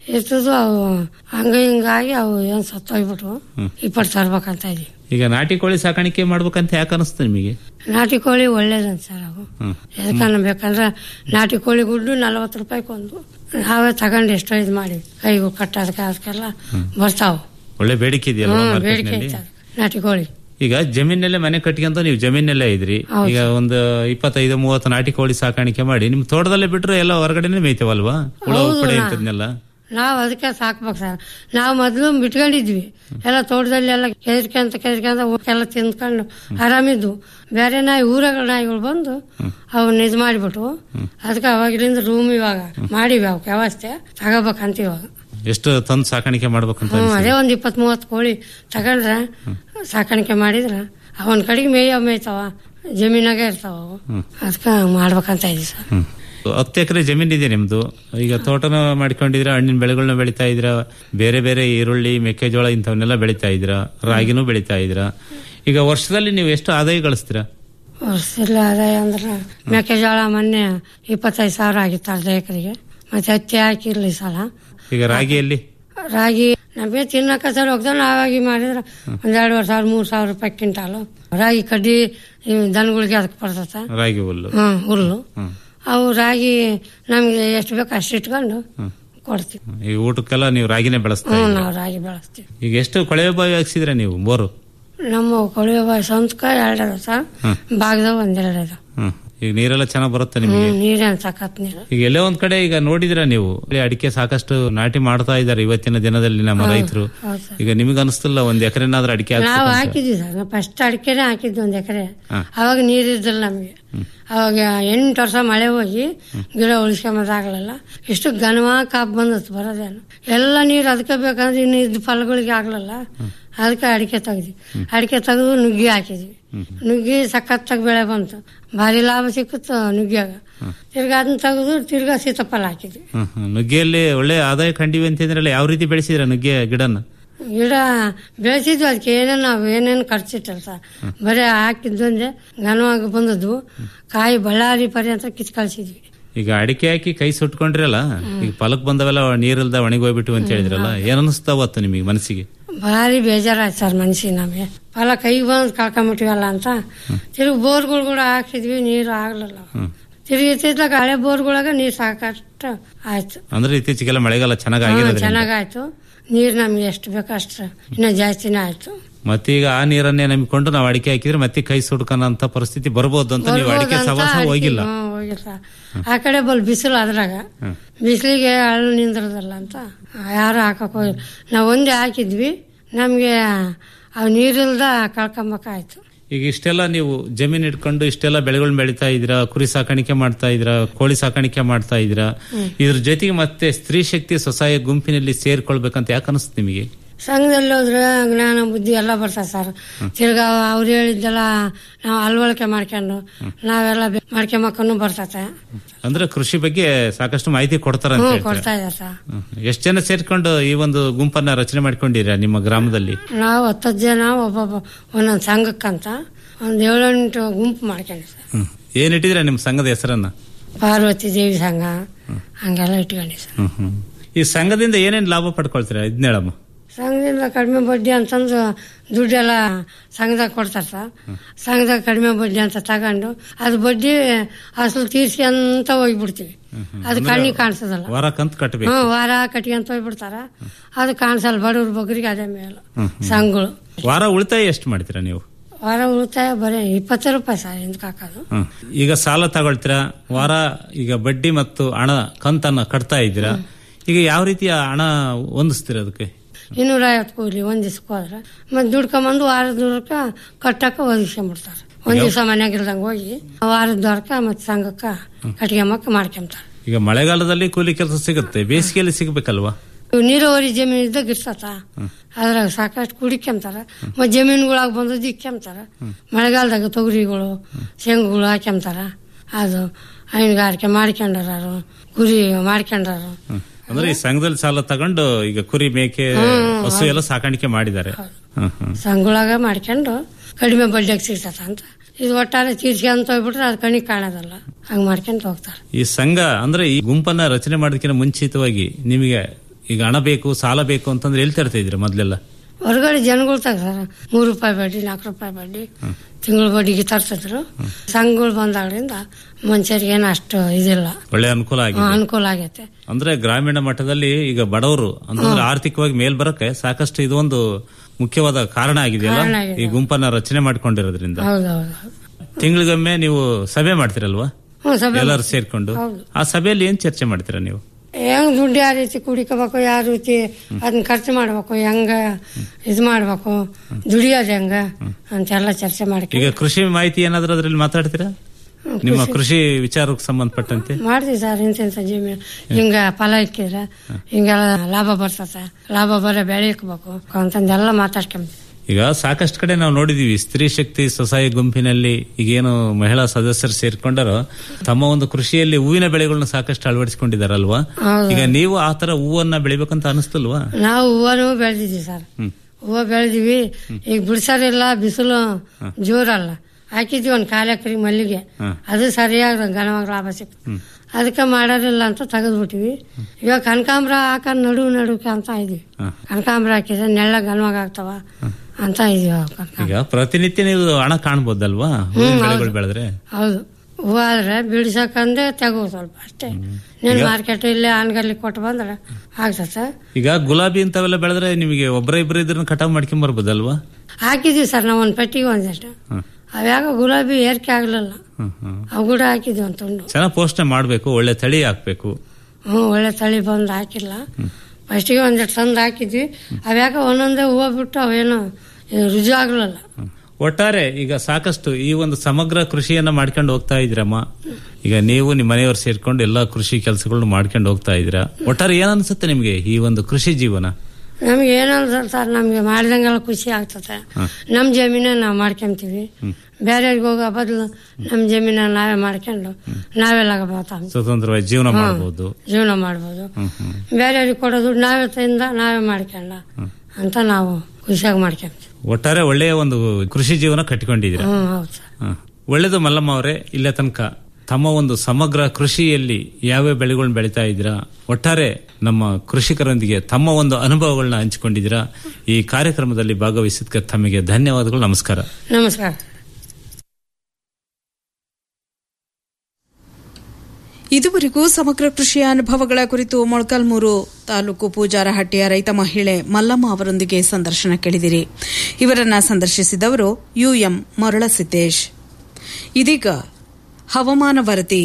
ಇರ್ತದ್ದು ಅವು ಹಂಗ ಹಿಂಗಾಗಿ ಅವು ಏನ್ ಸತ್ತೋಗ್ಬಿಟ್ವು ಇಪ್ಪತ್ತು ತರ್ಬೇಕಂತ ಇದೀವಿ ಈಗ ನಾಟಿ ಕೋಳಿ ಸಾಕಾಣಿಕೆ ಮಾಡ್ಬೇಕಂತ ಯಾಕೆ ಅನಿಸ್ತು ನಿಮಗೆ ನಾಟಿ ಕೋಳಿ ಒಳ್ಳೇದಂತ ಸರ್ ಅವು ಹ್ಮ್. ಎದಕ್ಕೆ ಬೇಕಂದ್ರೆ ನಾಟಿ ಕೋಳಿ ಗುಡ್ಡು ನಲವತ್ತು ರೂಪಾಯಿಗೆ ಒಂದು ನಾವೇ ತಗೊಂಡು ಎಷ್ಟೋ ಇದು ಮಾಡಿ ಕೈಗೂ ಕಟ್ಟೋದಕ್ಕೆ ಅದಕ್ಕೆಲ್ಲ ಬರ್ತಾವು ಒಳ್ಳೆ ಬೇಡಿಕೆ ಇದೆಯಲ್ಲ ಹ್ಮ್ ಮಾರ್ಕೆಟ್ ಬೇಡಿಕೆ ನಲ್ಲಿ ಐತೆ ಅದಕ್ಕೆ. ನಾಟಿ ಕೋಳಿ ಈಗ ಜಮೀನಲ್ಲೇ ಮನೆ ಕಟ್ಕೊಂತ ನೀವು ಜಮೀನಲ್ಲೇ ಇದ್ರಿ ಹೌದು. ಈಗ ಒಂದು ಇಪ್ಪತ್ತೈದು ಮೂವತ್ತು ನಾಟಿ ಕೋಳಿ ಸಾಕಾಣಿಕೆ ಮಾಡಿ ನಿಮ್ ತೋಟದಲ್ಲೇ ಬಿಟ್ರೆ ಎಲ್ಲ ಹೊರಗಡೆನೆ ಮೇಯ್ತೇವಲ್ವಾ ಹುಳ ಹೌದು ಉಪ್ಪಡೆ ನಾ- ಇಂಥದ್ನೆಲ್ಲ ನಾವು ಅದಕ್ಕೆ ಸಾಕ್ಬೇಕು ಸರ್ ನಾವು ಮೊದಲು ಬಿಟ್ಕೊಂಡಿದ್ವಿ ಎಲ್ಲ ತೋಟದಲ್ಲಿ ಎಲ್ಲ ಕೆದರ್ಕೊಂತ ಕೆದರ್ಕೊಂತ ಎಲ್ಲ ತಿಂದ್ಕೊಂಡು ಆರಾಮಿದ್ವು ಬೇರೆ ನಾಯಿ ಊರಗಳ ನಾಯಿಗಳು ಬಂದು ಅವನ್ನ ಇದು ಮಾಡಿಬಿಟ್ಟು ಅದಕ್ಕೆ ಅವಾಗಿಲಿಂದ ರೂಮ್ ಇವಾಗ ಮಾಡಿವಿ ಅವಕ್ಕೆ ವ್ಯವಸ್ಥೆ ತಗೋಬೇಕಂತ ಇವಾಗ ಎಷ್ಟು ತಂದು ಸಾಕಾಣಿಕೆ ಮಾಡ್ಬೇಕಂತ ಹ್ಮ್ ಅನ್ಸಿದೆ? ಅದೇ ಒಂದ್ ಇಪ್ಪತ್ ಮೂವತ್ತು ಕೋಳಿ ತಗೊಂಡ್ರೆ ಸಾಕಾಣಿಕೆ ಮಾಡಿದ್ರ ಅವನ್ ಕಡೆಗೆ ಮೇಯವ್ ಮೇಯ್ತಾವ ಜಮೀನಾಗೆ ಇರ್ತಾವ ಅವು ಅದಕ್ಕೆ ಮಾಡ್ಬೇಕಂತ ಇದೀವಿ ಸರ್ ಹ್ಮ್. ಹತ್ತು ಎಕರೆ ಜಮೀನ್ ಇದೆ ನಿಮ್ದು ಈಗ ತೋಟನ ಮಾಡ್ಕೊಂಡಿದ್ರ ಹಣ್ಣಿನ ಬೆಳೆಗಳನ್ನ ಬೆಳಿತಾ ಇದ್ರ ಬೇರೆ ಬೇರೆ ಈರುಳ್ಳಿ ಮೆಕ್ಕೆಜೋಳ ಇಂಥವನ್ನೆಲ್ಲ ಬೆಳಿತಾ ಇದ್ರ ರಾಗಿನೂ ಬೆಳಿತಾ ಇದ್ರ ಈಗ ವರ್ಷದಲ್ಲಿ ನೀವು ಎಷ್ಟು ಆದಾಯ ಗಳಿಸ್ತೀರಾ ವರ್ಷದಲ್ಲಿ ಆದಾಯ ಅಂದ್ರೆ ಮೆಕ್ಕೆಜೋಳ ಮೊನ್ನೆ ಇಪ್ಪತ್ತೈದು ಸಾವಿರ ಆಗಿತ್ತು ಅರ್ಧ ಎಕರೆಗೆ ಮತ್ತೆ ಹತ್ತಿ ಹಾಕಿರ್ಲಿ ಈ ಸಲ ಈಗ ರಾಗಿಯಲ್ಲಿ ರಾಗಿ ನಮಗೆ ತಿನ್ನಕ ಸರ್ ಹೋಗ್ದ ನಾವಾಗಿ ಮಾಡಿದ್ರೆ ಒಂದ್ ಎರಡುವರೆ ಸಾವಿರ ಮೂರ್ ಸಾವಿರ ರೂಪಾಯಿ ಕ್ವಿಂಟಾಲು ರಾಗಿ ಕಡ್ಡಿ ಇವು ದನಗಳಿಗೆ ಅದಕ್ಕೆ ಬರ್ತದೆ ರಾಗಿ ಹುಲ್ಲು ಹ್ಮ್ ಹುಲ್ಲು ಹ್ಮ್. ಅವು ರಾಗಿ ನಮ್ಗೆ ಎಷ್ಟು ಬೇಕು ಅಷ್ಟು ಇಟ್ಕೊಂಡು ಕೊಡ್ತೀವಿ ಈ ಊಟಕ್ಕೆಲ್ಲ ನೀವು ರಾಗಿನೇ ಬೆಳೆಸ್ತಾ ಹ್ಮ್ ಇದ್ದೀರಾ? ನಾವು ರಾಗಿ ಬೆಳೆಸ್ತೀವಿ ಈಗ ಎಷ್ಟು ಕೊಳವೆ ಬಾವಿ ಹಾಕ್ಸಿದ್ರೆ ನೀವು ಬೋರು ನಮ್ಮ ಕೊಳವೆ ಬಾವಿ ಸ್ವಂತಕ ಎರಡು ಅದಾವ ಸರ್ ಹ್ಮ್. ಭಾಗದಾಗ ಒಂದೆರಡು ಅದಾವ ಹ್ಮ್. ಈಗ ನೀರೆಲ್ಲ ಚೆನ್ನಾಗ್ ಬರುತ್ತೆ ನಿಮಗೆ ಹ್ಮ್ ನೀರೇನ್ ಸಖತ್ ನೀರು ಈಗ ಎಲ್ಲೋ ಒಂದ್ ಕಡೆ ಈಗ ನೋಡಿದ್ರ ನೀವು ಇಲ್ಲಿ ಅಡಿಕೆ ಸಾಕಷ್ಟು ನಾಟಿ ಮಾಡ್ತಾ ಇದ್ದಾರೆ ಇವತ್ತಿನ ದಿನದಲ್ಲಿ ನಮ್ಮ ಹೌದು, ರೈತರು ಹೌದು ಸರ್. ಈಗ ನಿಮಗೆ ಅನಿಸ್ತಿಲ್ಲ ಒಂದ್ ಎಕರೆನಾದ್ರೂ ಅಡಿಕೆ ನಾವು ಹಾಕ್ಸ್ಬೇಕು ಅಂತ? ಹಾಕಿದ್ವಿ ಸರ್ ನಾವು ಫಸ್ಟ್ ಅಡಿಕೆನೆ ಹಾಕಿದ್ವಿ ಒಂದ್ ಎಕರೆ ಹಾ. ಅವಾಗ ನೀರಿದ್ದಿಲ್ಲ ನಮ್ಗೆ ಅವಾಗ ಎಂಟು ವರ್ಷ ಮಳೆ ಹೋಗಿ ಗಿಡ ಉಳಿಸ್ಕೊಂಬದಾಗ್ಲಿಲ್ಲ ಇಷ್ಟು ಘನವಾ ಕಾಪ್ ಬಂದತ್ತು ಬರೋದೇನು ಎಲ್ಲ ನೀರು ಅದಕ್ಕೆ ಬೇಕಂದ್ರೆ ಇನ್ನು ಇದ್ದ ಫಲಗಳಿಗೆ ಆಗ್ಲಿಲ್ಲ ಅದಕ್ಕೆ ಅಡಿಕೆ ತೆಗ್ದ್ವಿ ಅಡಿಕೆ ತೆಗೆದು ನುಗ್ಗಿ ಹಾಕಿದ್ವಿ ನುಗ್ಗಿ ಸಖತ್ತಾಗಿ ಬೆಳೆ ಬಂತು ಭಾರಿ ಲಾಭ ಸಿಕ್ಕಿತ್ತು ನುಗ್ಗಿಯಾಗ ತಿರ್ಗಾ ಅದನ್ನ ತೆಗೆದು ತಿರ್ಗಾ ಸೀತಾಫಲ ಹಾಕಿದ್ವಿ ಹ್ಮ್, ಹ್ಮ್. ನುಗ್ಗೆಯಲ್ಲಿ ಒಳ್ಳೆ ಆದಾಯ ಕಂಡಿವಿ ಅಂತಂದ್ರಲ್ಲ ಯಾವ ರೀತಿ ಬೆಳೆಸಿದ್ರ ನುಗ್ಗೆ ಗಿಡನ ಗಿಡ ಬೆಳೆಸಿದ್ವಿ ಅದಕ್ಕೆ ಏನೇನು ನಾವು ಏನೇನು ಖರ್ಚಿಟ್ಟಲ್ಲ ಸರ್ ಬರೀ ಹಾಕಿದ್ದೊಂದೇ ಘನವಾಗಿ ಬಂದದ್ದು ಕಾಯಿ ಬಳ್ಳಾರಿ ಪರ್ಯಂತ ಕಿತ್ ಕಳ್ಸಿದ್ವಿ ಈಗ ಅಡಿಕೆ ಹಾಕಿ ಕೈ ಸುಟ್ಕೊಂಡ್ರಲ್ಲ ಈಗ ಫಲಕ್ ಬಂದವೆಲ್ಲ ನೀರಿಲ್ದ ಒಣಗೋಗ್ಬಿಟ್ಟು ಅಂತ ಹೇಳಿದ್ರಲ್ಲ ಏನ್ ಅನಿಸ್ತಾವತ್ತು ನಿಮಗೆ ಮನಸ್ಸಿಗೆ ಭಾರಿ ಬೇಜಾರಾಯ್ತು ಸರ್ ಮನ್ಸಿಗೆ ನಮಗೆ ಫಲ ಕೈಗೆ ಬಂದು ಕಳ್ಕೊಂಬಿಟ್ಟಿವಲ್ಲ ಅಂತ ತಿರುಗಿ ಬೋರ್ಗಳು ಕೂಡ ಹಾಕಿದ್ವಿ ನೀರು ಆಗ್ಲಿಲ್ಲ ತಿರುಗಿ ಇತ್ತಿದ್ದಾಗ ಹಳೆ ಬೋರ್ಗಳಾಗ ನೀರು ಸಾಕಷ್ಟು ಆಯ್ತು ಅಂದ್ರೆ ಇತ್ತೀಚೆಗೆಲ್ಲ ಮಳೆಗಾಲ ಚೆನ್ನಾಗ್ ಹ್ಮ್, ಆಗಿರೋದ್ರಿಂದ ಚೆನ್ನಾಗಾಯ್ತು ನೀರು ನಮ್ಗೆ ಎಷ್ಟು ಬೇಕೋ ಅಷ್ಟು ಇನ್ನೂ ಜಾಸ್ತಿನೇ ಆಯ್ತು ಮತ್ತೀಗ ಆ ನೀರನ್ನೇ ನಂಬಿಕೊಂಡು ನಾವು ಅಡಿಕೆ ಹಾಕಿದ್ರೆ ಮತ್ತೆ ಕೈ ಸುಡ್ಕನಂತ ಪರಿಸ್ಥಿತಿ ಬರ್ಬೋದು ಅಂತ ನೀವು ಅಡಿಕೆ ಬರ್ಬೋದಂತ ಸವಾಸ ಅಡ್ಕೆ- ಹೋಗಿಲ್ಲ ಹ್ಮ್, ಹೋಗಿಲ್ಲ ಆ ಕಡೆ ಬಲ್ ಬಿಸಿಲು ಅದ್ರಾಗ ಬಿಸಿಲಿಗೆ ಹಳ್ಳು ನಿಂದಿರದಲ್ಲ ಅಂತ ಯಾರು ಹಾಕಕ್ ಹೋಗಿಲ್ಲ ನಾವು ಒಂದೇ ಹಾಕಿದ್ವಿ ನಮ್ಗೆ ಅವ್ ನೀರಿಲ್ದ ಕಳ್ಕೊಂಬೇಕಾಯ್ತು ಈಗ ಇಷ್ಟೆಲ್ಲ ನೀವು ಜಮೀನ್ ಇಟ್ಕೊಂಡು ಇಷ್ಟೆಲ್ಲ ಬೆಳೆಗಳನ್ನ ಬೆಳಿತಾ ಇದ್ದೀರಾ ಕುರಿ ಸಾಕಾಣಿಕೆ ಮಾಡ್ತಾ ಇದ್ದೀರಾ ಕೋಳಿ ಸಾಕಾಣಿಕೆ ಮಾಡ್ತಾ ಇದ್ದೀರಾ ಇದ್ರ ಜೊತೆಗೆ ಮತ್ತೆ ಸ್ತ್ರೀ ಶಕ್ತಿ ಸ್ವಸಹಾಯ ಗುಂಪಿನಲ್ಲಿ ಸೇರ್ಕೊಳ್ಬೇಕಂತ ಯಾಕೆ ಅನಿಸ್ತು ನಿಮಗೆ ಸಂಘದಲ್ಲಿ ಹೋದ್ರೆ ಜ್ಞಾನ ಬುದ್ಧಿ ಎಲ್ಲ ಬರ್ತದೆ ಸರ್ ತಿರ್ಗಾ ಅವ್ರು ಹೇಳಿದ್ದೆಲ್ಲ ನಾವು ಅಳವಳಿಕೆ ಮಾಡ್ಕೊಂಡು ನಾವೆಲ್ಲ ಬೆ- ಮಾಡ್ಕೊಂಬಕ್ಕೂ ಬರ್ತತೆ ಅಂದ್ರೆ ಕೃಷಿ ಬಗ್ಗೆ ಸಾಕಷ್ಟು ಮಾಹಿತಿ ಕೊಡ್ತಾರ ಅಂತ ಹ್ಞೂ ಹೇಳ್ತಾರೆ ಕೊಡ್ತಾ ಇದ್ದಾರೆ ಸರ್ ಎಷ್ಟು ಜನ ಸೇರ್ಕೊಂಡು ಈ ಒಂದು ಗುಂಪನ್ನ ರಚನೆ ಮಾಡ್ಕೊಂಡಿರಾ ನಿಮ್ಮ ಗ್ರಾಮದಲ್ಲಿ ನಾವು ಹತ್ತತ್ತು ಜನ ಒಬ್ಬೊಬ್ಬ ಒಂದೊಂದು ಸಂಘಕ್ಕಂತ ಒಂದು ಏಳೆಂಟು ಗುಂಪು ಮಾಡ್ಕೊಂಡ್ವಿ ಸರ್ ಹ್ಮ್. ಏನ್ ಇಟ್ಟಿದ್ದೀರಾ ನಿಮ್ಮ ಸಂಘದ ಹೆಸರನ್ನ ಪಾರ್ವತಿ ದೇವಿ ಸಂಘ ಹಂಗೆಲ್ಲ ಇಟ್ಕೊಂಡಿ ಸರ್ ಹ್ಮ್ ಹ್ಮ್. ಈ ಸಂಘದಿಂದ ಏನೇನ್ ಲಾಭ ಪಡ್ಕೊಳ್ತೀರಾ ಇದ್ನ ಹೇಳಮ್ಮ ಸಂಘದಿಂದ ಕಡಿಮೆ ಬಡ್ಡಿ ಅಂತಂದು ದುಡ್ಡೆಲ್ಲ ಸಂಘದಾಗ ಕೊಡ್ತಾರೆ ಸರ್ ಸಂಘದಾಗ ಕಡಿಮೆ ಬಡ್ಡಿ ಅಂತ ತಗೊಂಡು ಅದು ಬಡ್ಡಿ ಅಸಲು ತೀರ್ಸಿ ಅಂತ ಹೋಗ್ಬಿಡ್ತೀವಿ ಅದು ಕಣ್ಣಿಗೆ ಕಾಣಿಸೋದಲ್ಲ ವಾರ ಕಂತ್ ಕಟ್ಟಬೇಕು ಹ್ಮ್ ವಾರ ಕಟ್ಕೊಂತ ಹೋಗ್ಬಿಡ್ತಾರ ಅದು ಕಾಣಿಸಲ್ಲ ಬಡವ್ರ ಬಗ್ಗರಿಗೆ ಅದೇ ಮೇಲು ಸಂಘಗಳು ವಾರ ಉಳಿತಾಯ ಎಷ್ಟು ಮಾಡ್ತೀರಾ ನೀವು ವಾರ ಉಳಿತಾಯ ಬರೀ ಇಪ್ಪತ್ತು ರೂಪಾಯಿ ಸರ್ ಹಿಂದಕ್ಕೆ ಹಾಕೋದು ಹ್ಮ್. ಈಗ ಸಾಲ ತಗೊಳ್ತೀರಾ ವಾರ ಈಗ ಬಡ್ಡಿ ಮತ್ತು ಹಣ ಕಂತನ್ನ ಕಟ್ತಾ ಇದ್ದೀರಾ ಈಗ ಯಾವ ರೀತಿಯ ಹಣ ಹೊಂದಿಸ್ತೀರಾ ಅದಕ್ಕೆ ಇನ್ನೂರ ಐವತ್ತು ಕೂಲಿ ಒಂದ್ ದಿವ್ಸಕ್ಕೆ ಹೋದ್ರೆ ಮತ್ತೆ ದುಡ್ಕೊಂಬಂದು ವಾರದ ದೂರಕ್ಕ ಕಟ್ಟಕ್ಕ ಒದಗಿಸ್ಕೊಂಡ್ಬಿಡ್ತಾರೆ ಒಂದ್ ದಿವಸ ಮನ್ಯಾಗ ಇಲ್ದಂಗ ಹೋಗಿ ವಾರದ ದೂರಕ್ಕ ಮತ್ತೆ ಸಂಘಕ್ಕ ಕಟ್ಕೊಂಬಕ್ಕ ಮಾಡ್ಕೊಂತಾರೆ ಈಗ ಮಳೆಗಾಲದಲ್ಲಿ ಕೂಲಿ ಕೆಲಸ ಸಿಗುತ್ತೆ ಬೇಸಿಗೆಯಲ್ಲಿ ಸಿಗ್ಬೇಕಲ್ವಾ ಇವು ನೀರಾವರಿ ಜಮೀನು ಇದ್ದಾಗ ಇರ್ತತ ಅದ್ರಾಗ ಸಾಕಷ್ಟು ಕುಡಿಕೊಂತಾರ ಮತ್ತೆ ಜಮೀನುಗಳಾಗ ಬಂದದ್ದು ಇಕ್ಕೊಂತಾರ ಮಳೆಗಾಲದಾಗ ತೊಗರಿಗಳು ಶೇಂಗುಗಳು ಹಾಕ್ಯಂತಾರ ಅದು ಹೈನುಗಾರಿಕೆ ಮಾಡ್ಕೊಂಡಾರು ಕುರಿ ಮಾಡ್ಕೊಂಡಾರು ಅಂದ್ರೆ ಈ ಸಂಘದಲ್ಲಿ ಸಾಲ ತಗೊಂಡು ಈಗ ಕುರಿ ಮೇಕೆ ಹಸು ಎಲ್ಲ ಸಾಕಾಣಿಕೆ ಮಾಡಿದ್ದಾರೆ ಹ್ಮ್, ಹ್ಮ್. ಸಂಘಗಳಾಗ ಮಾಡ್ಕೊಂಡು ಕಡಿಮೆ ಬಡ್ಡಿಯಾಗ ಸಿಗ್ತತ ಅಂತ ಇದು ಒಟ್ಟಾರೆ ತೀರ್ಸ್ಕೊಂತ ಹೋಗ್ಬಿಟ್ರೆ ಅದು ಕಣ್ಣಿಗೆ ಕಾಣೋದಲ್ಲ ಹಂಗ್ ಮಾಡ್ಕೊಂತ ಹೋಗ್ತಾರೆ ಈ ಸಂಘ ಅಂದ್ರೆ ಈ ಗುಂಪನ್ನ ರಚನೆ ಮಾಡೋದಕ್ಕಿಂತ ಮುಂಚಿತವಾಗಿ ನಿಮಗೆ ಈಗ ಹಣ ಬೇಕು ಸಾಲ ಬೇಕು ಅಂತಂದ್ರೆ ಎಲ್ಲಿ ತರ್ತಾ ಇದ್ರಿ ಮೊದ್ಲೆಲ್ಲ ಹೊರಗಡೆ ಜನಗಳು ಸರ್ ಮೂರು ರೂಪಾಯಿ ಬಡ್ಡಿ ನಾಲ್ಕು ರೂಪಾಯಿ ಬಡ್ಡಿ ತಿಂಗಳ ಬಡ್ಡಿಗೆ ತರ್ತಿದ್ರು ಸಂಘಗಳು ಬಂದಾಗ್ರಿಂದ ಮನುಷ್ಯರಿಗೆ ಏನು ಅಷ್ಟು ಇದಿಲ್ಲ ಒಳ್ಳೆ ಅನುಕೂಲ ಆಗಿದೆ ಹ್ಮ್, ಅನುಕೂಲ ಆಗೈತೆ ಅಂದ್ರೆ ಗ್ರಾಮೀಣ ಮಟ್ಟದಲ್ಲಿ ಈಗ ಬಡವರು ಅಂತಂದ್ರೆ ಆರ್ಥಿಕವಾಗಿ ಮೇಲ್ ಬರಕ್ಕೆ ಸಾಕಷ್ಟು ಇದೊಂದು ಮುಖ್ಯವಾದ ಕಾರಣ ಆಗಿದೆಯಲ್ಲ ಕಾರಣ ಆಗಿದೆ. ಈ ಗುಂಪನ್ನ ರಚನೆ ಮಾಡ್ಕೊಂಡಿರೋದ್ರಿಂದ ಹೌದೌದು ತಿಂಗಳಿಗೊಮ್ಮೆ ನೀವು ಸಭೆ ಮಾಡ್ತಿರಲ್ವಾ ಹ್ಞೂ ಸಭೆ ಎಲ್ಲರೂ ಸೇರ್ಕೊಂಡು ಹೌದು. ಆ ಸಭೆಯಲ್ಲಿ ಏನ್ ಚರ್ಚೆ ಮಾಡ್ತೀರಾ ನೀವು ಹೆಂಗ್ ದುಡ್ಡು ಯಾವ ರೀತಿ ಕುಡಿಕೋಬೇಕು ಯಾವ ರೀತಿ ಅದನ್ನ ಖರ್ಚು ಮಾಡ್ಬೇಕು ಹೆಂಗ ಇದು ಮಾಡ್ಬೇಕು ದುಡಿಯೋದು ಹೆಂಗ ಅಂತೆಲ್ಲ ಚರ್ಚೆ ಮಾಡ್ಕೊ ಈಗ ಕೃಷಿ ಮಾಹಿತಿ ಏನಾದ್ರೂ ಅದ್ರಲ್ಲಿ ಮಾತಾಡ್ತೀರಾ ನಿಮ್ಮ ಕೃಷಿ ವಿಚಾರಕ್ಕೆ ಸಂಬಂಧಪಟ್ಟಂತೆ ಮಾಡ್ತೀವಿ ಸರ್ ಇಂತಿಂತ ಜಮೀನು ಹಿಂಗ ಫಲ ಇಕ್ಕಿದ್ರೆ ಹಿಂಗೆಲ್ಲ ಲಾಭ ಬರ್ತದೆ ಲಾಭ ಬರೋ ಬೆಳೆ ಇಕ್ಬೇಕು ಅಂತಂದೆಲ್ಲ ಮಾತಾಡ್ಕೊಂಬ ಈಗ ಸಾಕಷ್ಟು ಕಡೆ ನಾವು ನೋಡಿದೀವಿ ಸ್ತ್ರೀ ಶಕ್ತಿ ಸ್ವಸಹಾಯ ಗುಂಪಿನಲ್ಲಿ ಈಗೇನು ಮಹಿಳಾ ಸದಸ್ಯರು ಸೇರ್ಕೊಂಡಾರೋ ತಮ್ಮ ಒಂದು ಕೃಷಿಯಲ್ಲಿ ಹೂವಿನ ಬೆಳೆಗಳನ್ನ ಸಾಕಷ್ಟು ಅಳವಡಿಸಿಕೊಂಡಿದಾರಲ್ವಾ ಹೌದು. ಈಗ ನೀವು ಆ ತರ ಹೂವನ್ನ ಬೆಳಿಬೇಕಂತ ಅನಿಸ್ತಲ್ವಾ ನಾವು ಹೂವನು ಬೆಳೆದಿದ್ದೀವಿ ಸರ್ ಹ್ಮ್. ಹೂವು ಬೆಳೆದಿವಿ ಈಗ ಬಿಡ್ಸೋರಿಲ್ಲ ಬಿಸಿಲು ಜೋರಲ್ಲ ಹಾಕಿದ್ವಿ ಒಂದು ಕಾಲು ಎಕರೆ ಮಲ್ಲಿಗೆ ಹ್ಮ್. ಅದು ಸರಿಯಾಗಿ ಘನವಾಗಿ ಲಾಭ ಸಿಕ್ತು ಅದಕ್ಕೆ ಮಾಡೋದಿಲ್ಲ ಅಂತ ತೆಗೆದ್ಬಿಟ್ಟಿವಿ ಇವಾಗ ಕನಕಾಂಬ್ರ ಹಾಕೊಂಡು ನಡು ನಡುಕೆ ಅಂತ ಇದೀವಿ ಕನಕಾಂಬ್ರ ಹಾಕಿದ್ರೆ ನೆಳ್ಳ ಘನವಾಗಿ ಆಗ್ತಾವ ಅಂತ ಇದೀವಿ ಅವು ಕನಕಾಂಬ್ರ. ಈಗ ಪ್ರತಿನಿತ್ಯ ನೀವು ಹಣ ಕಾಣ್ಬೋದಲ್ವಾ ಹೂವಿನ ಬೆಳೆಗಳು ಬೆಳೆದ್ರೆ ಹೌದು ಹೂವು ಆದ್ರೆ ಬಿಡ್ಸಕ್ಕಂದೆ ತೆಗೋ ಸ್ವಲ್ಪ ಅಷ್ಟೇ ನೀನು ಮಾರ್ಕೆಟ್ ಇಲ್ಲೇ ಆನ್ಗಲ್ಲಿ ಕೊಟ್ಟು ಬಂದ್ರೆ ಆಗ್ತದೆ ಈಗ ಗುಲಾಬಿ ಇಂಥವೆಲ್ಲ ಬೆಳೆದ್ರೆ ನಿಮಗೆ ಒಬ್ಬರ ಇಬ್ಬರ ಇದ್ರನ್ನ ಕಟಾವ್ ಮಾಡ್ಕೊಂಡ್ ಬರ್ಬೋದಲ್ವಾ ಹಾಕಿದ್ವಿ ಸರ್ ನಾವು ಒಂದು ಪೆಟ್ಟಿಗೆ ಒಂದಷ್ಟು ಹ್ಮ್. ಅವ್ಯಾಗ ಗುಲಾಬಿ ಏರಿಕೆ ಆಗ್ಲಿಲ್ಲ ಹ್ಮ್, ಹ್ಮ್. ಅವು ಕೂಡ ಹಾಕಿದ್ವಿ ಒಂದು ತುಂಡು ಚೆನ್ನಾಗಿ ಪೋಷಣೆ ಮಾಡ್ಬೇಕು ಒಳ್ಳೆ ತಳಿ ಹಾಕ್ಬೇಕು ಹ್ಞೂ ಒಳ್ಳೆ ತಳಿ ಬಂದು ಹಾಕಿಲ್ಲ ಫಸ್ಟಿಗೆ ಒಂದೆರಡು ತಂದು ಹಾಕಿದ್ವಿ ಅವ್ಯಾಗ ಒಂದೊಂದೇ ಹೂವು ಬಿಟ್ಟು ಅವೇನು ಇದು ರುಜು ಆಗ್ಲಿಲ್ಲ ಒಟ್ಟಾರೆ ಈಗ ಸಾಕಷ್ಟು ಈ ಒಂದು ಸಮಗ್ರ ಕೃಷಿಯನ್ನ ಮಾಡ್ಕೊಂಡು ಹೋಗ್ತಾ ಇದ್ರಮ್ಮ ಈಗ ನೀವು ನಿಮ್ಮ ಮನೆಯವರು ಸೇರ್ಕೊಂಡು ಎಲ್ಲಾ ಕೃಷಿ ಕೆಲಸಗಳನ್ನ ಮಾಡ್ಕೊಂಡು ಹೋಗ್ತಾ ಇದ್ದೀರಾ ಒಟ್ಟಾರೆ ಏನ್ ಅನ್ಸುತ್ತೆ ನಿಮ್ಗೆ ಈ ಒಂದು ಕೃಷಿ ಜೀವನ ನಮ್ಗೆ ಏನಂದ್ರೆ ಸರ್ ನಮ್ಗೆ ಮಾಡಿದಂಗೆಲ್ಲ ಖುಷಿ ಆಗ್ತದೆ ನಮ್ಮ ಜಮೀನ ನಾವು ಮಾಡ್ಕೊಂತೀವಿ ಬೇರೆಯವ್ರಿಗೆ ಹೋಗೋ ಬದಲು ನಮ್ಮ ಜಮೀನ ನಾವೇ ಮಾಡ್ಕೊಂಡು ನಾವೆಲ್ಲ ಬರ್ತಾವ ಸ್ವತಂತ್ರವಾಗಿ ಜೀವನ ಮಾಡಬಹುದು ಜೀವನ ಮಾಡ್ಬೋದು ಬೇರೆಯವ್ರಿಗೆ ಕೊಡೋದು ನಾವೇ ತಿಂದ ನಾವೇ ಮಾಡ್ಕೊಂಡ ಅಂತ ನಾವು ಖುಷಿಯಾಗಿ ಮಾಡ್ಕೊಂತೀವಿ ಒಟ್ಟಾರೆ ಒಳ್ಳೆಯ ಒಂದು ಕೃಷಿ ಜೀವನ ಕಟ್ಟಿಕೊಂಡಿದ್ದೀರಾ ಹ್ಞೂ ಹೌದು ಸರ್ ಹ. ಒಳ್ಳೇದು ಮಲ್ಲಮ್ಮ ಅವರೇ ಇಲ್ಲೇ ತನಕ ತಮ್ಮ ಒಂದು ಸಮಗ್ರ ಕೃಷಿಯಲ್ಲಿ ಯಾವ್ಯಾವ ಬೆಳೆಗಳನ್ನ ಬೆಳೀತಾ ಇದ್ದೀರಾ ಒಟ್ಟಾರೆ ನಮ್ಮ ಕೃಷಿಕರೊಂದಿಗೆ ತಮ್ಮ ಒಂದು ಅನುಭವಗಳನ್ನ ಹಂಚಿಕೊಂಡಿದ್ದೀರಾ ಈ ಕಾರ್ಯಕ್ರಮದಲ್ಲಿ ಭಾಗವಹಿಸಿದ್ಕೆ ತಮಗೆ ಧನ್ಯವಾದಗಳು ನಮಸ್ಕಾರ ನಮಸ್ಕಾರ ಇದುವರೆಗೂ ಸಮಗ್ರ ಕೃಷಿಯ ಅನುಭವಗಳ ಕುರಿತು ಮೊಳಕಾಲ್ಮೂರು ತಾಲೂಕು ಪೂಜಾರಹಟ್ಟಿಯ ರೈತ ಮಹಿಳೆ ಮಲ್ಲಮ್ಮ ಅವರೊಂದಿಗೆ ಸಂದರ್ಶನ ಕೇಳಿದಿರಿ ಇವರನ್ನ ಸಂದರ್ಶಿಸಿದವರು ಯುಎಂ ಮರಳಸಿದ್ದೇಶ್ ಇದೀಗ ಹವಾಮಾನ ವರದಿ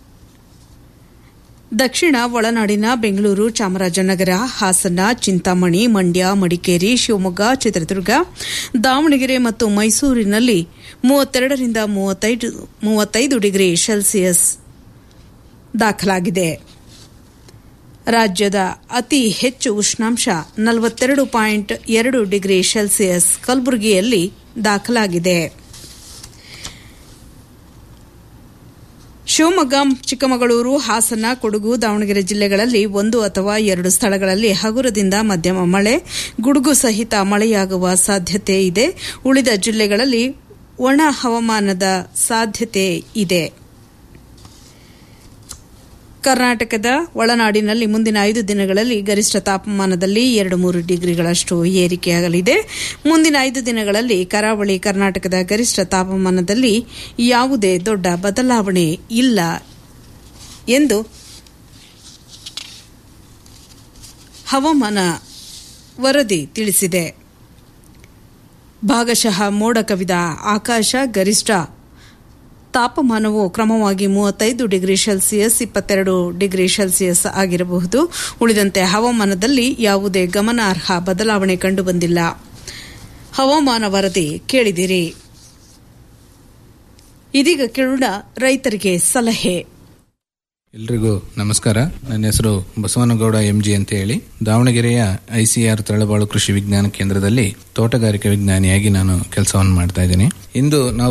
ದಕ್ಷಿಣ ಒಳನಾಡಿನ ಬೆಂಗಳೂರು ಚಾಮರಾಜನಗರ ಹಾಸನ ಚಿಂತಾಮಣಿ ಮಂಡ್ಯ ಮಡಿಕೇರಿ ಶಿವಮೊಗ್ಗ ಚಿತ್ರದುರ್ಗ ದಾವಣಗೆರೆ ಮತ್ತು ಮೈಸೂರಿನಲ್ಲಿ ಮೂವತ್ತೆರಡರಿಂದ ಮೂವತ್ತೈದು ಮೂವತ್ತೈದು ಡಿಗ್ರಿ ಸೆಲ್ಸಿಯಸ್ ದಾಖಲಾಗಿದೆ ರಾಜ್ಯದ ಅತಿ ಹೆಚ್ಚು ಉಷ್ಣಾಂಶ ನಲವತ್ತೆರಡು ಪಾಯಿಂಟ್ ಎರಡು ಡಿಗ್ರಿ ಸೆಲ್ಸಿಯಸ್ ಕಲಬುರಗಿಯಲ್ಲಿ ದಾಖಲಾಗಿದೆ ಶಿವಮೊಗ್ಗ ಚಿಕ್ಕಮಗಳೂರು ಹಾಸನ ಕೊಡಗು ದಾವಣಗೆರೆ ಜಿಲ್ಲೆಗಳಲ್ಲಿ ಒಂದು ಅಥವಾ ಎರಡು ಸ್ಥಳಗಳಲ್ಲಿ ಹಗುರದಿಂದ ಮಧ್ಯಮ ಮಳೆ ಗುಡುಗು ಸಹಿತ ಮಳೆಯಾಗುವ ಸಾಧ್ಯತೆ ಇದೆ ಉಳಿದ ಜಿಲ್ಲೆಗಳಲ್ಲಿ ಒಣ ಹವಾಮಾನದ ಸಾಧ್ಯತೆ ಇದೆ ಕರ್ನಾಟಕದ ಒಳನಾಡಿನಲ್ಲಿ ಮುಂದಿನ ಐದು ದಿನಗಳಲ್ಲಿ ಗರಿಷ್ಠ ತಾಪಮಾನದಲ್ಲಿ ಎರಡು ಮೂರು ಡಿಗ್ರಿಗಳಷ್ಟು ಏರಿಕೆಯಾಗಲಿದೆ ಮುಂದಿನ ಐದು ದಿನಗಳಲ್ಲಿ ಕರಾವಳಿ ಕರ್ನಾಟಕದ ಗರಿಷ್ಠ ತಾಪಮಾನದಲ್ಲಿ ಯಾವುದೇ ದೊಡ್ಡ ಬದಲಾವಣೆ ಇಲ್ಲ ಎಂದು ಹವಾಮಾನ ವರದಿ ತಿಳಿಸಿದೆ ಭಾಗಶಃ ಮೋಡ ಕವಿದ ಆಕಾಶ ಗರಿಷ್ಠ ತಾಪಮಾನವು ಕ್ರಮವಾಗಿ ಮೂವತ್ತೈದು ಡಿಗ್ರಿ ಸೆಲ್ಸಿಯಸ್ ಇಪ್ಪತ್ತೆರಡು ಡಿಗ್ರಿ ಸೆಲ್ಸಿಯಸ್ ಆಗಿರಬಹುದು ಉಳಿದಂತೆ ಹವಾಮಾನದಲ್ಲಿ ಯಾವುದೇ ಗಮನಾರ್ಹ ಬದಲಾವಣೆ ಕಂಡುಬಂದಿಲ್ಲ ಹವಾಮಾನ ವರದಿ ಕೇಳಿದಿರಿ ಇದೀಗ ಕೇಳೋಣ ರೈತರಿಗೆ ಸಲಹೆ ಎಲ್ರಿಗೂ ನಮಸ್ಕಾರ ನನ್ನ ಹೆಸರು ಬಸವನಗೌಡ ಎಂಜಿ ಅಂತ ಹೇಳಿ ದಾವಣಗೆರೆಯ ಐಸಿಆರ್ ತಳಬಾಳು ಕೃಷಿ ವಿಜ್ಞಾನ ಕೇಂದ್ರದಲ್ಲಿ ತೋಟಗಾರಿಕೆ ವಿಜ್ಞಾನಿಯಾಗಿ ನಾನು ಕೆಲಸವನ್ನು ಮಾಡ್ತಾ ಇದ್ದೀನಿ ಇಂದು ನಾವು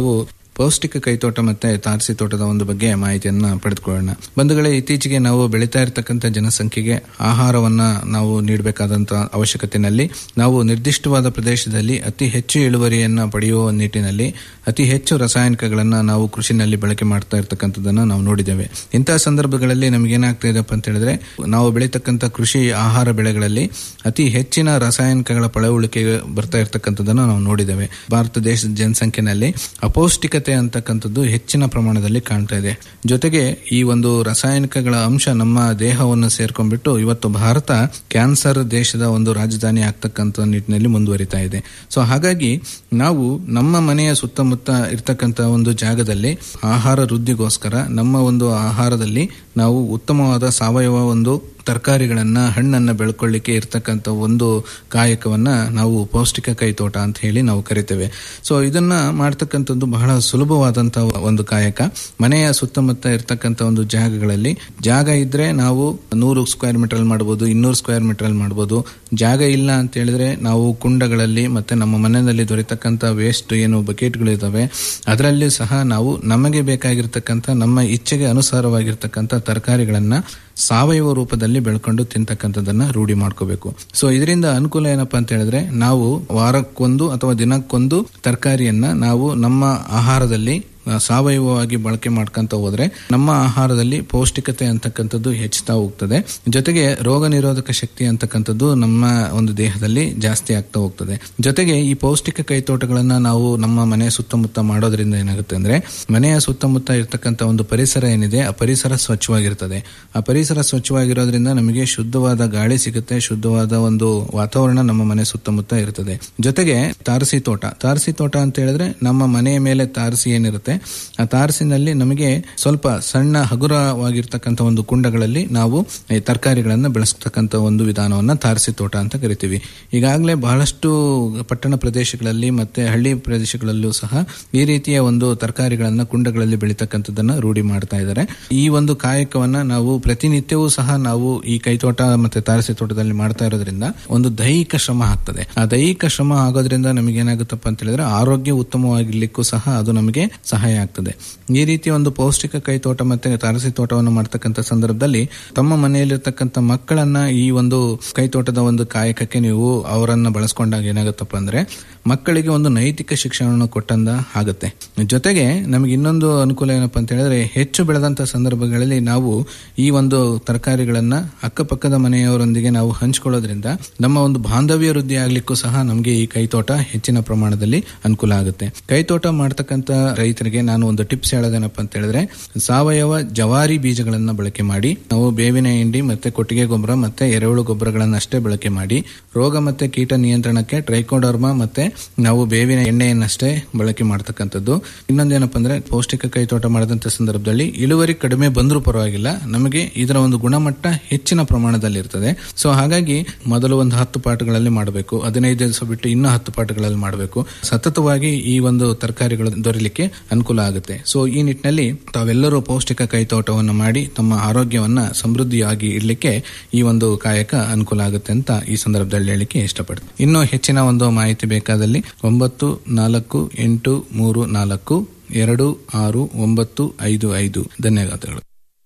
ಪೌಷ್ಟಿಕ ಕೈತೋಟ ಮತ್ತೆ ತಾರಸಿ ತೋಟದ ಒಂದು ಬಗ್ಗೆ ಮಾಹಿತಿಯನ್ನ ಪಡೆದುಕೊಳ್ಳೋಣ ಬಂಧುಗಳೇ ಇತ್ತೀಚೆಗೆ ನಾವು ಬೆಳೀತಾ ಇರತಕ್ಕಂಥ ಜನಸಂಖ್ಯೆಗೆ ಆಹಾರವನ್ನ ನಾವು ನೀಡಬೇಕಾದಂತಹ ಅವಶ್ಯಕತೆಯಲ್ಲಿ ನಾವು ನಿರ್ದಿಷ್ಟವಾದ ಪ್ರದೇಶದಲ್ಲಿ ಅತಿ ಹೆಚ್ಚು ಇಳುವರಿಯನ್ನ ಪಡೆಯುವ ನಿಟ್ಟಿನಲ್ಲಿ ಅತಿ ಹೆಚ್ಚು ರಾಸಾಯನಿಕಗಳನ್ನ ನಾವು ಕೃಷಿನಲ್ಲಿ ಬಳಕೆ ಮಾಡ್ತಾ ಇರ್ತಕ್ಕಂಥದ್ದನ್ನ ನಾವು ನೋಡಿದ್ದೇವೆ ಇಂತಹ ಸಂದರ್ಭಗಳಲ್ಲಿ ನಮ್ಗೆ ಏನಾಗ್ತಾ ಇದೆಪ್ಪ ಅಂತ ಹೇಳಿದ್ರೆ ನಾವು ಬೆಳೀತಕ್ಕಂಥ ಕೃಷಿ ಆಹಾರ ಬೆಳೆಗಳಲ್ಲಿ ಅತಿ ಹೆಚ್ಚಿನ ರಾಸಾಯನಿಕಗಳ ಪಳವಳಿಕೆ ಬರ್ತಾ ಇರ್ತಕ್ಕಂಥದ್ದನ್ನು ನಾವು ನೋಡಿದ್ದೇವೆ ಭಾರತ ದೇಶದ ಜನಸಂಖ್ಯೆನಲ್ಲಿ ಅಪೌಷ್ಟಿಕತೆ ಅಂತಕ್ಕಂಥದ್ದು ಹೆಚ್ಚಿನ ಪ್ರಮಾಣದಲ್ಲಿ ಕಾಣ್ತಾ ಇದೆ ಜೊತೆಗೆ ಈ ಒಂದು ರಾಸಾಯನಿಕಗಳ ಅಂಶ ನಮ್ಮ ದೇಹವನ್ನು ಸೇರ್ಕೊಂಡ್ಬಿಟ್ಟು ಇವತ್ತು ಭಾರತ ಕ್ಯಾನ್ಸರ್ ದೇಶದ ಒಂದು ರಾಜಧಾನಿ ಆಗ್ತಕ್ಕಂಥ ನಿಟ್ಟಿನಲ್ಲಿ ಮುಂದುವರಿತಾ ಇದೆ ಸೊ ಹಾಗಾಗಿ ನಾವು ನಮ್ಮ ಮನೆಯ ಸುತ್ತಮುತ್ತ ಇರ್ತಕ್ಕಂಥ ಒಂದು ಜಾಗದಲ್ಲಿ ಆಹಾರ ವೃದ್ಧಿಗೋಸ್ಕರ ನಮ್ಮ ಒಂದು ಆಹಾರದಲ್ಲಿ ನಾವು ಉತ್ತಮವಾದ ಸಾವಯವ ಒಂದು ತರಕಾರಿಗಳನ್ನ ಹಣ್ಣನ್ನ ಬೆಳ್ಕೊಳ್ಳಿಕ್ಕೆ ಇರ್ತಕ್ಕಂಥ ಒಂದು ಕಾಯಕವನ್ನ ನಾವು ಪೌಷ್ಟಿಕ ಕೈತೋಟ ಅಂತ ಹೇಳಿ ನಾವು ಕರಿತೇವೆ ಸೊ ಇದನ್ನ ಮಾಡ್ತಕ್ಕಂಥದ್ದು ಬಹಳ ಸುಲಭವಾದಂತಹ ಒಂದು ಕಾಯಕ ಮನೆಯ ಸುತ್ತಮುತ್ತ ಇರ್ತಕ್ಕಂಥ ಒಂದು ಜಾಗಗಳಲ್ಲಿ ಜಾಗ ಇದ್ರೆ ನಾವು ನೂರು ಸ್ಕ್ವೇರ್ ಮೀಟರ್ ಅಲ್ಲಿ ಮಾಡಬಹುದು ಇನ್ನೂರು ಸ್ಕ್ವೇರ್ ಮೀಟರ್ ಅಲ್ಲಿ ಮಾಡಬಹುದು ಜಾಗ ಇಲ್ಲ ಅಂತ ಹೇಳಿದ್ರೆ ನಾವು ಕುಂಡಗಳಲ್ಲಿ ಮತ್ತೆ ನಮ್ಮ ಮನೆಯಲ್ಲಿ ದೊರೆತಕ್ಕಂಥ ವೇಸ್ಟ್ ಏನು ಬಕೆಟ್ಗಳು ಇದಾವೆ ಅದರಲ್ಲಿ ಸಹ ನಾವು ನಮಗೆ ಬೇಕಾಗಿರ್ತಕ್ಕಂಥ ನಮ್ಮ ಇಚ್ಛೆಗೆ ಅನುಸಾರವಾಗಿರ್ತಕ್ಕಂಥ ತರಕಾರಿಗಳನ್ನ ಸಾವಯವ ರೂಪದಲ್ಲಿ ಬೆಳ್ಕೊಂಡು ತಿಂತಕ್ಕಂಥದ್ದನ್ನ ರೂಢಿ ಮಾಡ್ಕೋಬೇಕು ಸೊ ಇದರಿಂದ ಅನುಕೂಲ ಏನಪ್ಪಾ ಅಂತ ಹೇಳಿದ್ರೆ ನಾವು ವಾರಕ್ಕೊಂದು ಅಥವಾ ದಿನಕ್ಕೊಂದು ತರಕಾರಿಯನ್ನ ನಾವು ನಮ್ಮ ಆಹಾರದಲ್ಲಿ ಆ, ಸಾವಯವವಾಗಿ ಬಳಕೆ ಮಾಡ್ಕೊಂತ ಹೋದ್ರೆ ನಮ್ಮ ಆಹಾರದಲ್ಲಿ ಪೌಷ್ಟಿಕತೆ ಅಂತಕ್ಕಂಥದ್ದು ಹೆಚ್ಚುತ್ತಾ ಹೋಗ್ತದೆ ಜೊತೆಗೆ ರೋಗ ನಿರೋಧಕ ಶಕ್ತಿ ಅಂತಕ್ಕಂಥದ್ದು ನಮ್ಮ ಒಂದು ದೇಹದಲ್ಲಿ ಜಾಸ್ತಿ ಆಗ್ತಾ ಹೋಗ್ತದೆ ಜೊತೆಗೆ ಈ ಪೌಷ್ಟಿಕ ಕೈತೋಟಗಳನ್ನ ನಾವು ನಮ್ಮ ಮನೆ ಸುತ್ತಮುತ್ತ ಮಾಡೋದ್ರಿಂದ ಏನಾಗುತ್ತೆ ಅಂದ್ರೆ ಮನೆಯ ಸುತ್ತಮುತ್ತ ಇರ್ತಕ್ಕಂಥ ಒಂದು ಪರಿಸರ ಏನಿದೆ ಆ ಪರಿಸರ ಸ್ವಚ್ಛವಾಗಿರ್ತದೆ ಆ ಪರಿಸರ ಸ್ವಚ್ಛವಾಗಿರೋದ್ರಿಂದ ನಮಗೆ ಶುದ್ಧವಾದ ಗಾಳಿ ಸಿಗುತ್ತೆ ಶುದ್ಧವಾದ ಒಂದು ವಾತಾವರಣ ನಮ್ಮ ಮನೆ ಸುತ್ತಮುತ್ತ ಇರ್ತದೆ ಜೊತೆಗೆ ತಾರಸಿ ತೋಟ ತಾರಸಿ ತೋಟ ಅಂತ ಹೇಳಿದ್ರೆ ನಮ್ಮ ಮನೆಯ ಮೇಲೆ ತಾರಸಿ ಏನಿರುತ್ತೆ ಆ ತಾರಸಿನಲ್ಲಿ ನಮಗೆ ಸ್ವಲ್ಪ ಸಣ್ಣ ಹಗುರವಾಗಿರ್ತಕ್ಕಂಥ ಒಂದು ಕುಂಡಗಳಲ್ಲಿ ನಾವು ಈ ತರಕಾರಿಗಳನ್ನ ಬೆಳೆಸ್ತಕ್ಕಂಥ ಒಂದು ವಿಧಾನವನ್ನ ತಾರಸಿ ತೋಟ ಅಂತ ಕರಿತೀವಿ ಈಗಾಗಲೇ ಬಹಳಷ್ಟು ಪಟ್ಟಣ ಪ್ರದೇಶಗಳಲ್ಲಿ ಮತ್ತೆ ಹಳ್ಳಿ ಪ್ರದೇಶಗಳಲ್ಲೂ ಸಹ ಈ ರೀತಿಯ ಒಂದು ತರಕಾರಿಗಳನ್ನ ಕುಂಡಗಳಲ್ಲಿ ಬೆಳೀತಕ್ಕಂಥದ್ದನ್ನ ರೂಢಿ ಮಾಡ್ತಾ ಇದ್ದಾರೆ ಈ ಒಂದು ಕಾಯಕವನ್ನ ನಾವು ಪ್ರತಿನಿತ್ಯವೂ ಸಹ ನಾವು ಈ ಕೈತೋಟ ಮತ್ತೆ ತಾರಸಿ ತೋಟದಲ್ಲಿ ಮಾಡ್ತಾ ಇರೋದ್ರಿಂದ ಒಂದು ದೈಹಿಕ ಶ್ರಮ ಆಗ್ತದೆ ಆ ದೈಹಿಕ ಶ್ರಮ ಆಗೋದ್ರಿಂದ ನಮಗೆ ಏನಾಗುತ್ತಪ್ಪ ಅಂತ ಹೇಳಿದ್ರೆ ಆರೋಗ್ಯ ಉತ್ತಮವಾಗಿರ್ಲಿಕ್ಕೂ ಸಹ ಅದು ನಮಗೆ ಸಹಾಯ ಆಗ್ತದೆ ಈ ರೀತಿಯ ಒಂದು ಪೌಷ್ಟಿಕ ಕೈತೋಟ ಮತ್ತೆ ತಾರಸಿ ತೋಟವನ್ನು ಮಾಡ್ತಕ್ಕಂಥ ಸಂದರ್ಭದಲ್ಲಿ ತಮ್ಮ ಮನೆಯಲ್ಲಿರ್ತಕ್ಕಂಥ ಮಕ್ಕಳನ್ನ ಈ ಒಂದು ಕೈತೋಟದ ಒಂದು ಕಾಯಕಕ್ಕೆ ನೀವು ಅವರನ್ನ ಬಳಸ್ಕೊಂಡಾಗ ಏನಾಗುತ್ತಪ್ಪ ಅಂದ್ರೆ ಮಕ್ಕಳಿಗೆ ಒಂದು ನೈತಿಕ ಶಿಕ್ಷಣವನ್ನು ಕೊಟ್ಟಂದ ಆಗುತ್ತೆ ಜೊತೆಗೆ ನಮಗೆ ಇನ್ನೊಂದು ಅನುಕೂಲ ಏನಪ್ಪಾ ಅಂತ ಹೇಳಿದ್ರೆ ಹೆಚ್ಚು ಬೆಳೆದಂತ ಸಂದರ್ಭಗಳಲ್ಲಿ ನಾವು ಈ ಒಂದು ತರಕಾರಿಗಳನ್ನ ಅಕ್ಕಪಕ್ಕದ ಮನೆಯವರೊಂದಿಗೆ ನಾವು ಹಂಚ್ಕೊಳ್ಳೋದ್ರಿಂದ ನಮ್ಮ ಒಂದು ಬಾಂಧವ್ಯ ವೃದ್ಧಿ ಆಗ್ಲಿಕ್ಕೂ ಸಹ ನಮಗೆ ಈ ಕೈತೋಟ ಹೆಚ್ಚಿನ ಪ್ರಮಾಣದಲ್ಲಿ ಅನುಕೂಲ ಆಗುತ್ತೆ ಕೈತೋಟ ಮಾಡ್ತಕ್ಕಂಥ ರೈತರಿಗೆ ನಾನು ಒಂದು ಟಿಪ್ಸ್ ಹೇಳೋದೇನಪ್ಪ ಅಂತ ಹೇಳಿದ್ರೆ ಸಾವಯವ ಜವಾರಿ ಬೀಜಗಳನ್ನ ಬಳಕೆ ಮಾಡಿ ನಾವು ಬೇವಿನ ಹಿಂಡಿ ಮತ್ತೆ ಕೊಟ್ಟಿಗೆ ಗೊಬ್ಬರ ಮತ್ತೆ ಎರೆಹುಳು ಗೊಬ್ಬರಗಳನ್ನ ಅಷ್ಟೇ ಬಳಕೆ ಮಾಡಿ ರೋಗ ಮತ್ತೆ ಕೀಟ ನಿಯಂತ್ರಣಕ್ಕೆ ಟ್ರೈಕೋಡರ್ಮ ಮತ್ತೆ ನಾವು ಬೇವಿನ ಎಣ್ಣೆಯನ್ನಷ್ಟೇ ಬಳಕೆ ಮಾಡ್ತಕ್ಕಂಥದ್ದು ಇನ್ನೊಂದೇನಪ್ಪ ಅಂದ್ರೆ ಪೌಷ್ಟಿಕ ಕೈತೋಟ ಮಾಡಿದಂತ ಸಂದರ್ಭದಲ್ಲಿ ಇಳುವರಿ ಕಡಿಮೆ ಬಂದರೂ ಪರವಾಗಿಲ್ಲ ನಮಗೆ ಇದರ ಒಂದು ಗುಣಮಟ್ಟ ಹೆಚ್ಚಿನ ಪ್ರಮಾಣದಲ್ಲಿ ಇರ್ತದೆ ಸೊ ಹಾಗಾಗಿ ಮೊದಲು ಒಂದು ಹತ್ತು ಪಾಠಗಳಲ್ಲಿ ಮಾಡಬೇಕು ಹದಿನೈದು ದಿವಸ ಬಿಟ್ಟು ಇನ್ನೂ ಹತ್ತು ಪಾಠಗಳಲ್ಲಿ ಮಾಡಬೇಕು ಸತತವಾಗಿ ಈ ಒಂದು ತರಕಾರಿಗಳು ದೊರೆಯಲಿಕ್ಕೆ ಅನುಕೂಲ ಆಗುತ್ತೆ ಸೊ ಈ ನಿಟ್ಟಿನಲ್ಲಿ ತಾವೆಲ್ಲರೂ ಪೌಷ್ಟಿಕ ಕೈತೋಟವನ್ನು ಮಾಡಿ ತಮ್ಮ ಆರೋಗ್ಯವನ್ನ ಸಮೃದ್ಧಿಯಾಗಿ ಇಡ್ಲಿಕ್ಕೆ ಈ ಒಂದು ಕಾಯಕ ಅನುಕೂಲ ಆಗುತ್ತೆ ಅಂತ ಈ ಸಂದರ್ಭದಲ್ಲಿ ಹೇಳಲಿಕ್ಕೆ ಇಷ್ಟಪಡ್ತೀನಿ ಇನ್ನು ಹೆಚ್ಚಿನ ಒಂದು ಮಾಹಿತಿ ಬೇಕಾದಲ್ಲಿ ಒಂಬತ್ತು ನಾಲ್ಕು ಎಂಟು ಮೂರು ನಾಲ್ಕು ಎರಡು ಆರು ಒಂಬತ್ತು ಐದು ಐದು ಧನ್ಯವಾದಗಳು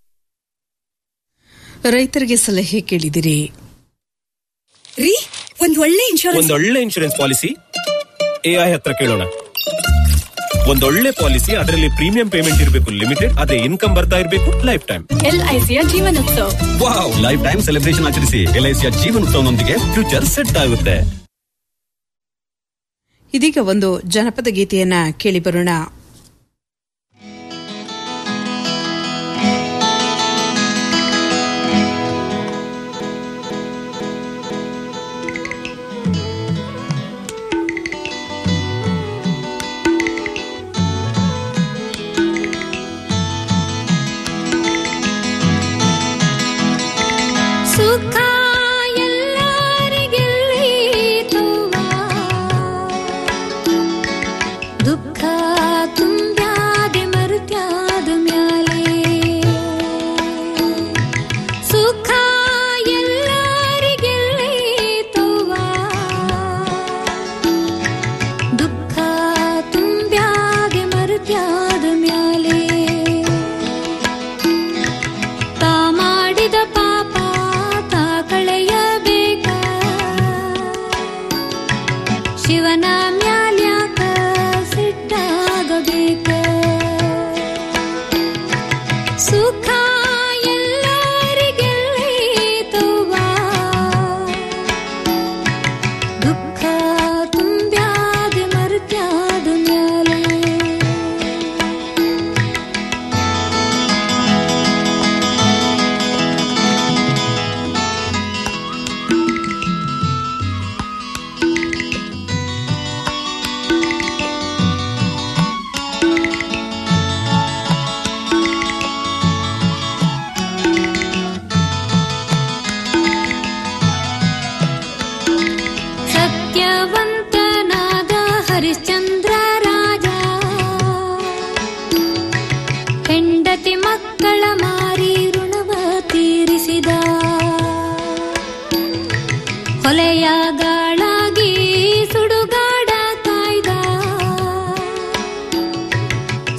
ರೈತರಿಗೆ ಸಲಹೆ ಕೇಳಿದಿರಿ ರೀ ಒಂದ್ ಒಳ್ಳೆ ಇನ್ಶೂರೆನ್ಸ್ ಒಂದೊಳ್ಳೆ ಇನ್ಶೂರೆನ್ಸ್ ಪಾಲಿಸಿ ಎಐ ಹತ್ರ ಕೇಳೋಣ ಒಂದೊಳ್ಳೆ ಪಾಲಿಸಿ ಅದರಲ್ಲಿ ಪ್ರೀಮಿಯಂ ಪೇಮೆಂಟ್ ಇರಬೇಕು ಲಿಮಿಟೆಡ್ ಅದೇ ಇನ್ಕಮ್ ಬರ್ತಾ ಇರಬೇಕು ಲೈಫ್ ಟೈಮ್ ಎಲ್ಐಸಿಯ ಜೀವನೋತ್ಸವ ವಾವ್ ಲೈಫ್ ಟೈಮ್ ಸೆಲೆಬ್ರೇಷನ್ ಆಚರಿಸಿ ಎಲ್ಐಸಿಯ ಜೀವನೋತ್ಸವನೊಂದಿಗೆ ಫ್ಯೂಚರ್ ಸೆಟ್ ಆಗುತ್ತೆ ಇದೀಗ ಒಂದು ಜನಪದ ಗೀತೆಯನ್ನ ಕೇಳಿಬರೋಣ ಸುಖ ಎಲ್ಲರಿಗೆಲ್ಲೀತುವ ದುಃಖ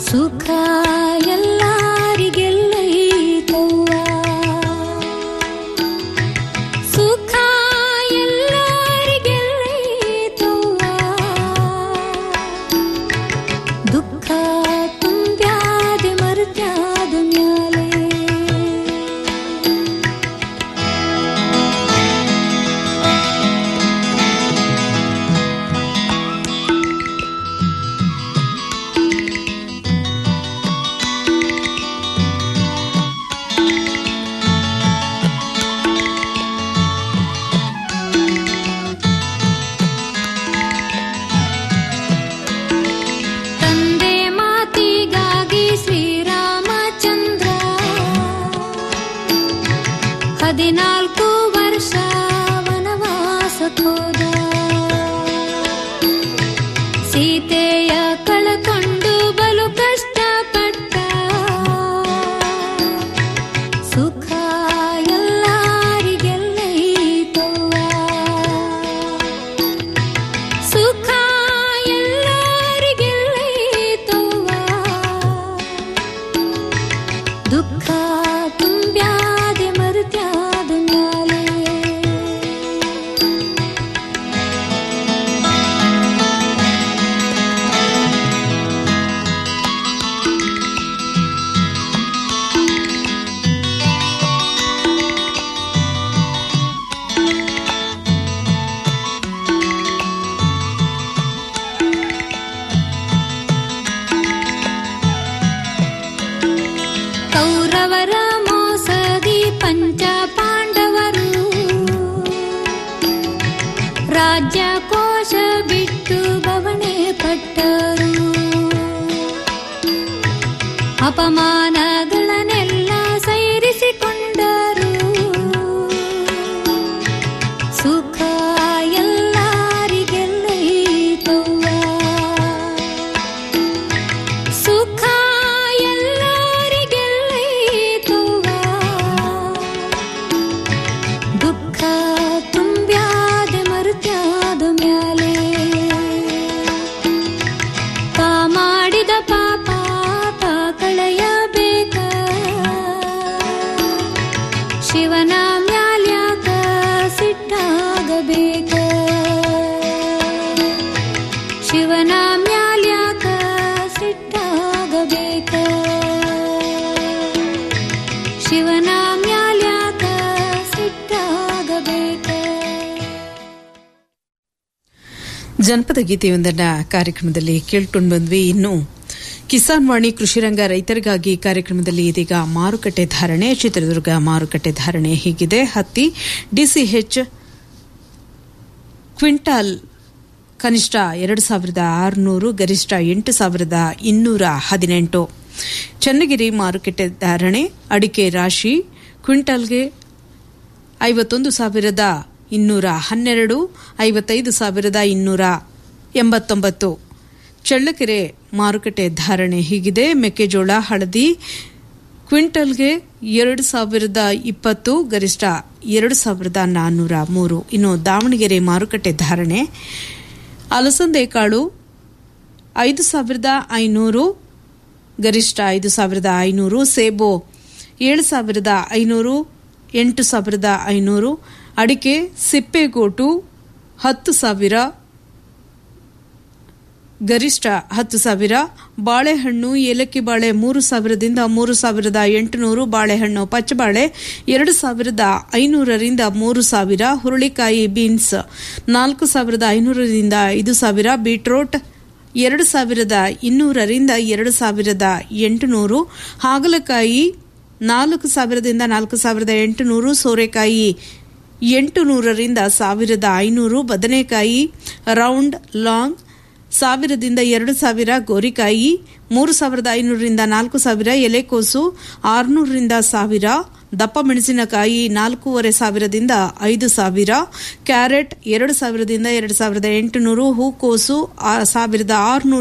ಸುಖ ಎಲ್ಲರಿಗೆಲ್ಲೈತವ್ವ ಸುಖ ಎಲ್ಲರಿಗೆಲ್ಲೈತವ್ವ ದುಃಖ ತುಂಬ್ಯಾದೆ ಮರ್ತ್ಯಾದ ಮ್ಯಾಲೆ ತಂದೆ ಮಾತಿಗಾಗಿ ಶ್ರೀರಾಮಚಂದ್ರ ಹದಿನಾಲ್ಕು ವರ್ಷ ವನವಾಸಕ್ಕೋದ ಸೀತೆಯ ಕಳಕೊಂಡು ಬಲು ಕಷ್ಟಪಟ್ಟ ಸುಖ ಎಲ್ಲರಿಗೆಲ್ಲೈತವ್ವ ಸುಖ ಎಲ್ಲರಿಗೆಲ್ಲೈತವ್ವ ದುಃಖ ತುಂಬ್ಯಾದೆ ಮರುತ್ಯಾದ ಮ್ಯಾಲೆ ಕೌರವರ ಮೋಸದಿ ಪಂಚ ಪಾಂಡವರು ರಾಜ್ಯ ಕೋಶ ಬಿಟ್ಟು ಬವಣೆ ಪಟ್ಟರು ಅಪಮಾನಗಳನ್ನೆಲ್ಲ ಸೈರಿಸಿಕೊಂಡರು ಸುಖ ಎಲ್ಲರಿಗೆಲ್ಲೈತವ್ವ ಸುಖ ಎಲ್ಲರಿಗೆಲ್ಲೈತವ್ವ ದುಃಖ ತುಂಬ್ಯಾದೆ ಮರುತ್ಯಾದ ಮ್ಯಾಲೆ ತಾ ಮಾಡಿದ ಪಾಪ ತಾ ಕಳೆಯಬೇಕ ಶಿವನ ಮ್ಯಾಲ್ಯಾಕ ಸಿಟ್ಟಾಗಬೇಕ ಶಿವನ ಮ್ಯಾಲ್ಯಾಕ ಸಿಟ್ಟಾಗಬೇಕ ಶಿವನ ಮ್ಯಾಲ್ಯಾಕ ಸಿಟ್ಟಾಗಬೇಕ ಜನಪದ ಗೀತೆಯೊಂದನ್ನ ಕಾರ್ಯಕ್ರಮದಲ್ಲಿ ಕೇಳ್ಕೊಂಡು ಬಂದ್ವಿ ಇನ್ನು ಕಿಸಾನ್ ವಾಣಿ ಕೃಷಿರಂಗ ರೈತರಿಗಾಗಿ ಕಾರ್ಯಕ್ರಮದಲ್ಲಿ ಇದೀಗ ಮಾರುಕಟ್ಟೆ ಧಾರಣೆ ಚಿತ್ರದುರ್ಗ ಮಾರುಕಟ್ಟೆ ಧಾರಣೆ ಹೀಗಿದೆ ಹತ್ತಿ ಡಿಸಿಎಚ್ ಕ್ವಿಂಟಾಲ್ ಕನಿಷ್ಠ ಎರಡು ಸಾವಿರದ ಆರುನೂರು ಗರಿಷ್ಠ ಎಂಟು ಸಾವಿರದ ಇನ್ನೂರ ಹದಿನೆಂಟು ಚನ್ನಗಿರಿ ಮಾರುಕಟ್ಟೆ ಧಾರಣೆ ಅಡಿಕೆ ರಾಶಿ ಕ್ವಿಂಟಾಲ್ಗೆ ಐವತ್ತೊಂದು ಸಾವಿರದ ಇನ್ನೂರ ಹನ್ನೆರಡು ಐವತ್ತೈದು ಸಾವಿರದ ಇನ್ನೂರ ಎಂಬತ್ತೊಂಬತ್ತು ಚಳ್ಳಕೆರೆ ಮಾರುಕಟ್ಟೆ ಧಾರಣೆ ಹೀಗಿದೆ ಮೆಕ್ಕೆಜೋಳ ಹಳದಿ ಕ್ವಿಂಟಲ್ಗೆ ಎರಡು ಸಾವಿರದ ಇಪ್ಪತ್ತು ಗರಿಷ್ಠ ಎರಡು ಸಾವಿರದ ನಾನ್ನೂರ ಮೂರು ಇನ್ನು ದಾವಣಗೆರೆ ಮಾರುಕಟ್ಟೆ ಧಾರಣೆ ಅಲಸಂದೆ ಕಾಳು ಐದು ಸಾವಿರದ ಐನೂರು ಗರಿಷ್ಠ ಐದು ಸಾವಿರದ ಐನೂರು ಸೇಬು ಏಳು ಸಾವಿರದ ಐನೂರು ಎಂಟು ಸಾವಿರದ ಐನೂರು ಅಡಿಕೆ ಸಿಪ್ಪೆಗೋಟು ಹತ್ತು ಸಾವಿರ ಗರಿಷ್ಠ ಹತ್ತು ಸಾವಿರ ಬಾಳೆಹಣ್ಣು ಏಲಕ್ಕಿ ಬಾಳೆ ಮೂರು ಸಾವಿರದಿಂದ ಮೂರು ಸಾವಿರದ ಎಂಟುನೂರು ಬಾಳೆಹಣ್ಣು ಪಚ್ಚಬಾಳೆ ಎರಡು ಸಾವಿರದ ಐನೂರರಿಂದ ಮೂರು ಸಾವಿರ ಹುರುಳಿಕಾಯಿ ಬೀನ್ಸ್ ನಾಲ್ಕು ಸಾವಿರದ ಐನೂರರಿಂದ ಐದು ಸಾವಿರ ಬೀಟ್ರೋಟ್ ಎರಡು ಸಾವಿರದ ಇನ್ನೂರರಿಂದ ಎರಡು ಸಾವಿರದ ಎಂಟುನೂರು ಹಾಗಲಕಾಯಿ ನಾಲ್ಕು ಸಾವಿರದಿಂದ ನಾಲ್ಕು ಸಾವಿರದ ಎಂಟುನೂರು ಸೋರೆಕಾಯಿ ಎಂಟು ನೂರರಿಂದ ಸಾವಿರದ ಐನೂರು ಬದನೆಕಾಯಿ ರೌಂಡ್ ಲಾಂಗ್ ಸಾವಿರದಿಂದ ಎರಡು ಸಾವಿರ ಗೋರಿಕಾಯಿ ಮೂರು ಸಾವಿರದ ಐನೂರರಿಂದ ನಾಲ್ಕು ಸಾವಿರ ಎಲೆಕೋಸು ಆರುನೂರರಿಂದ ಸಾವಿರ ದಪ್ಪ ಮೆಣಸಿನಕಾಯಿ ನಾಲ್ಕೂವರೆ ಸಾವಿರದಿಂದ ಐದು ಸಾವಿರ ಕ್ಯಾರೆಟ್ ಎರಡು ಸಾವಿರದಿಂದ ಎರಡು ಸಾವಿರದ ಎಂಟುನೂರು ಹೂಕೋಸು ಆ- ಸಾವಿರದ ಆರುನೂರು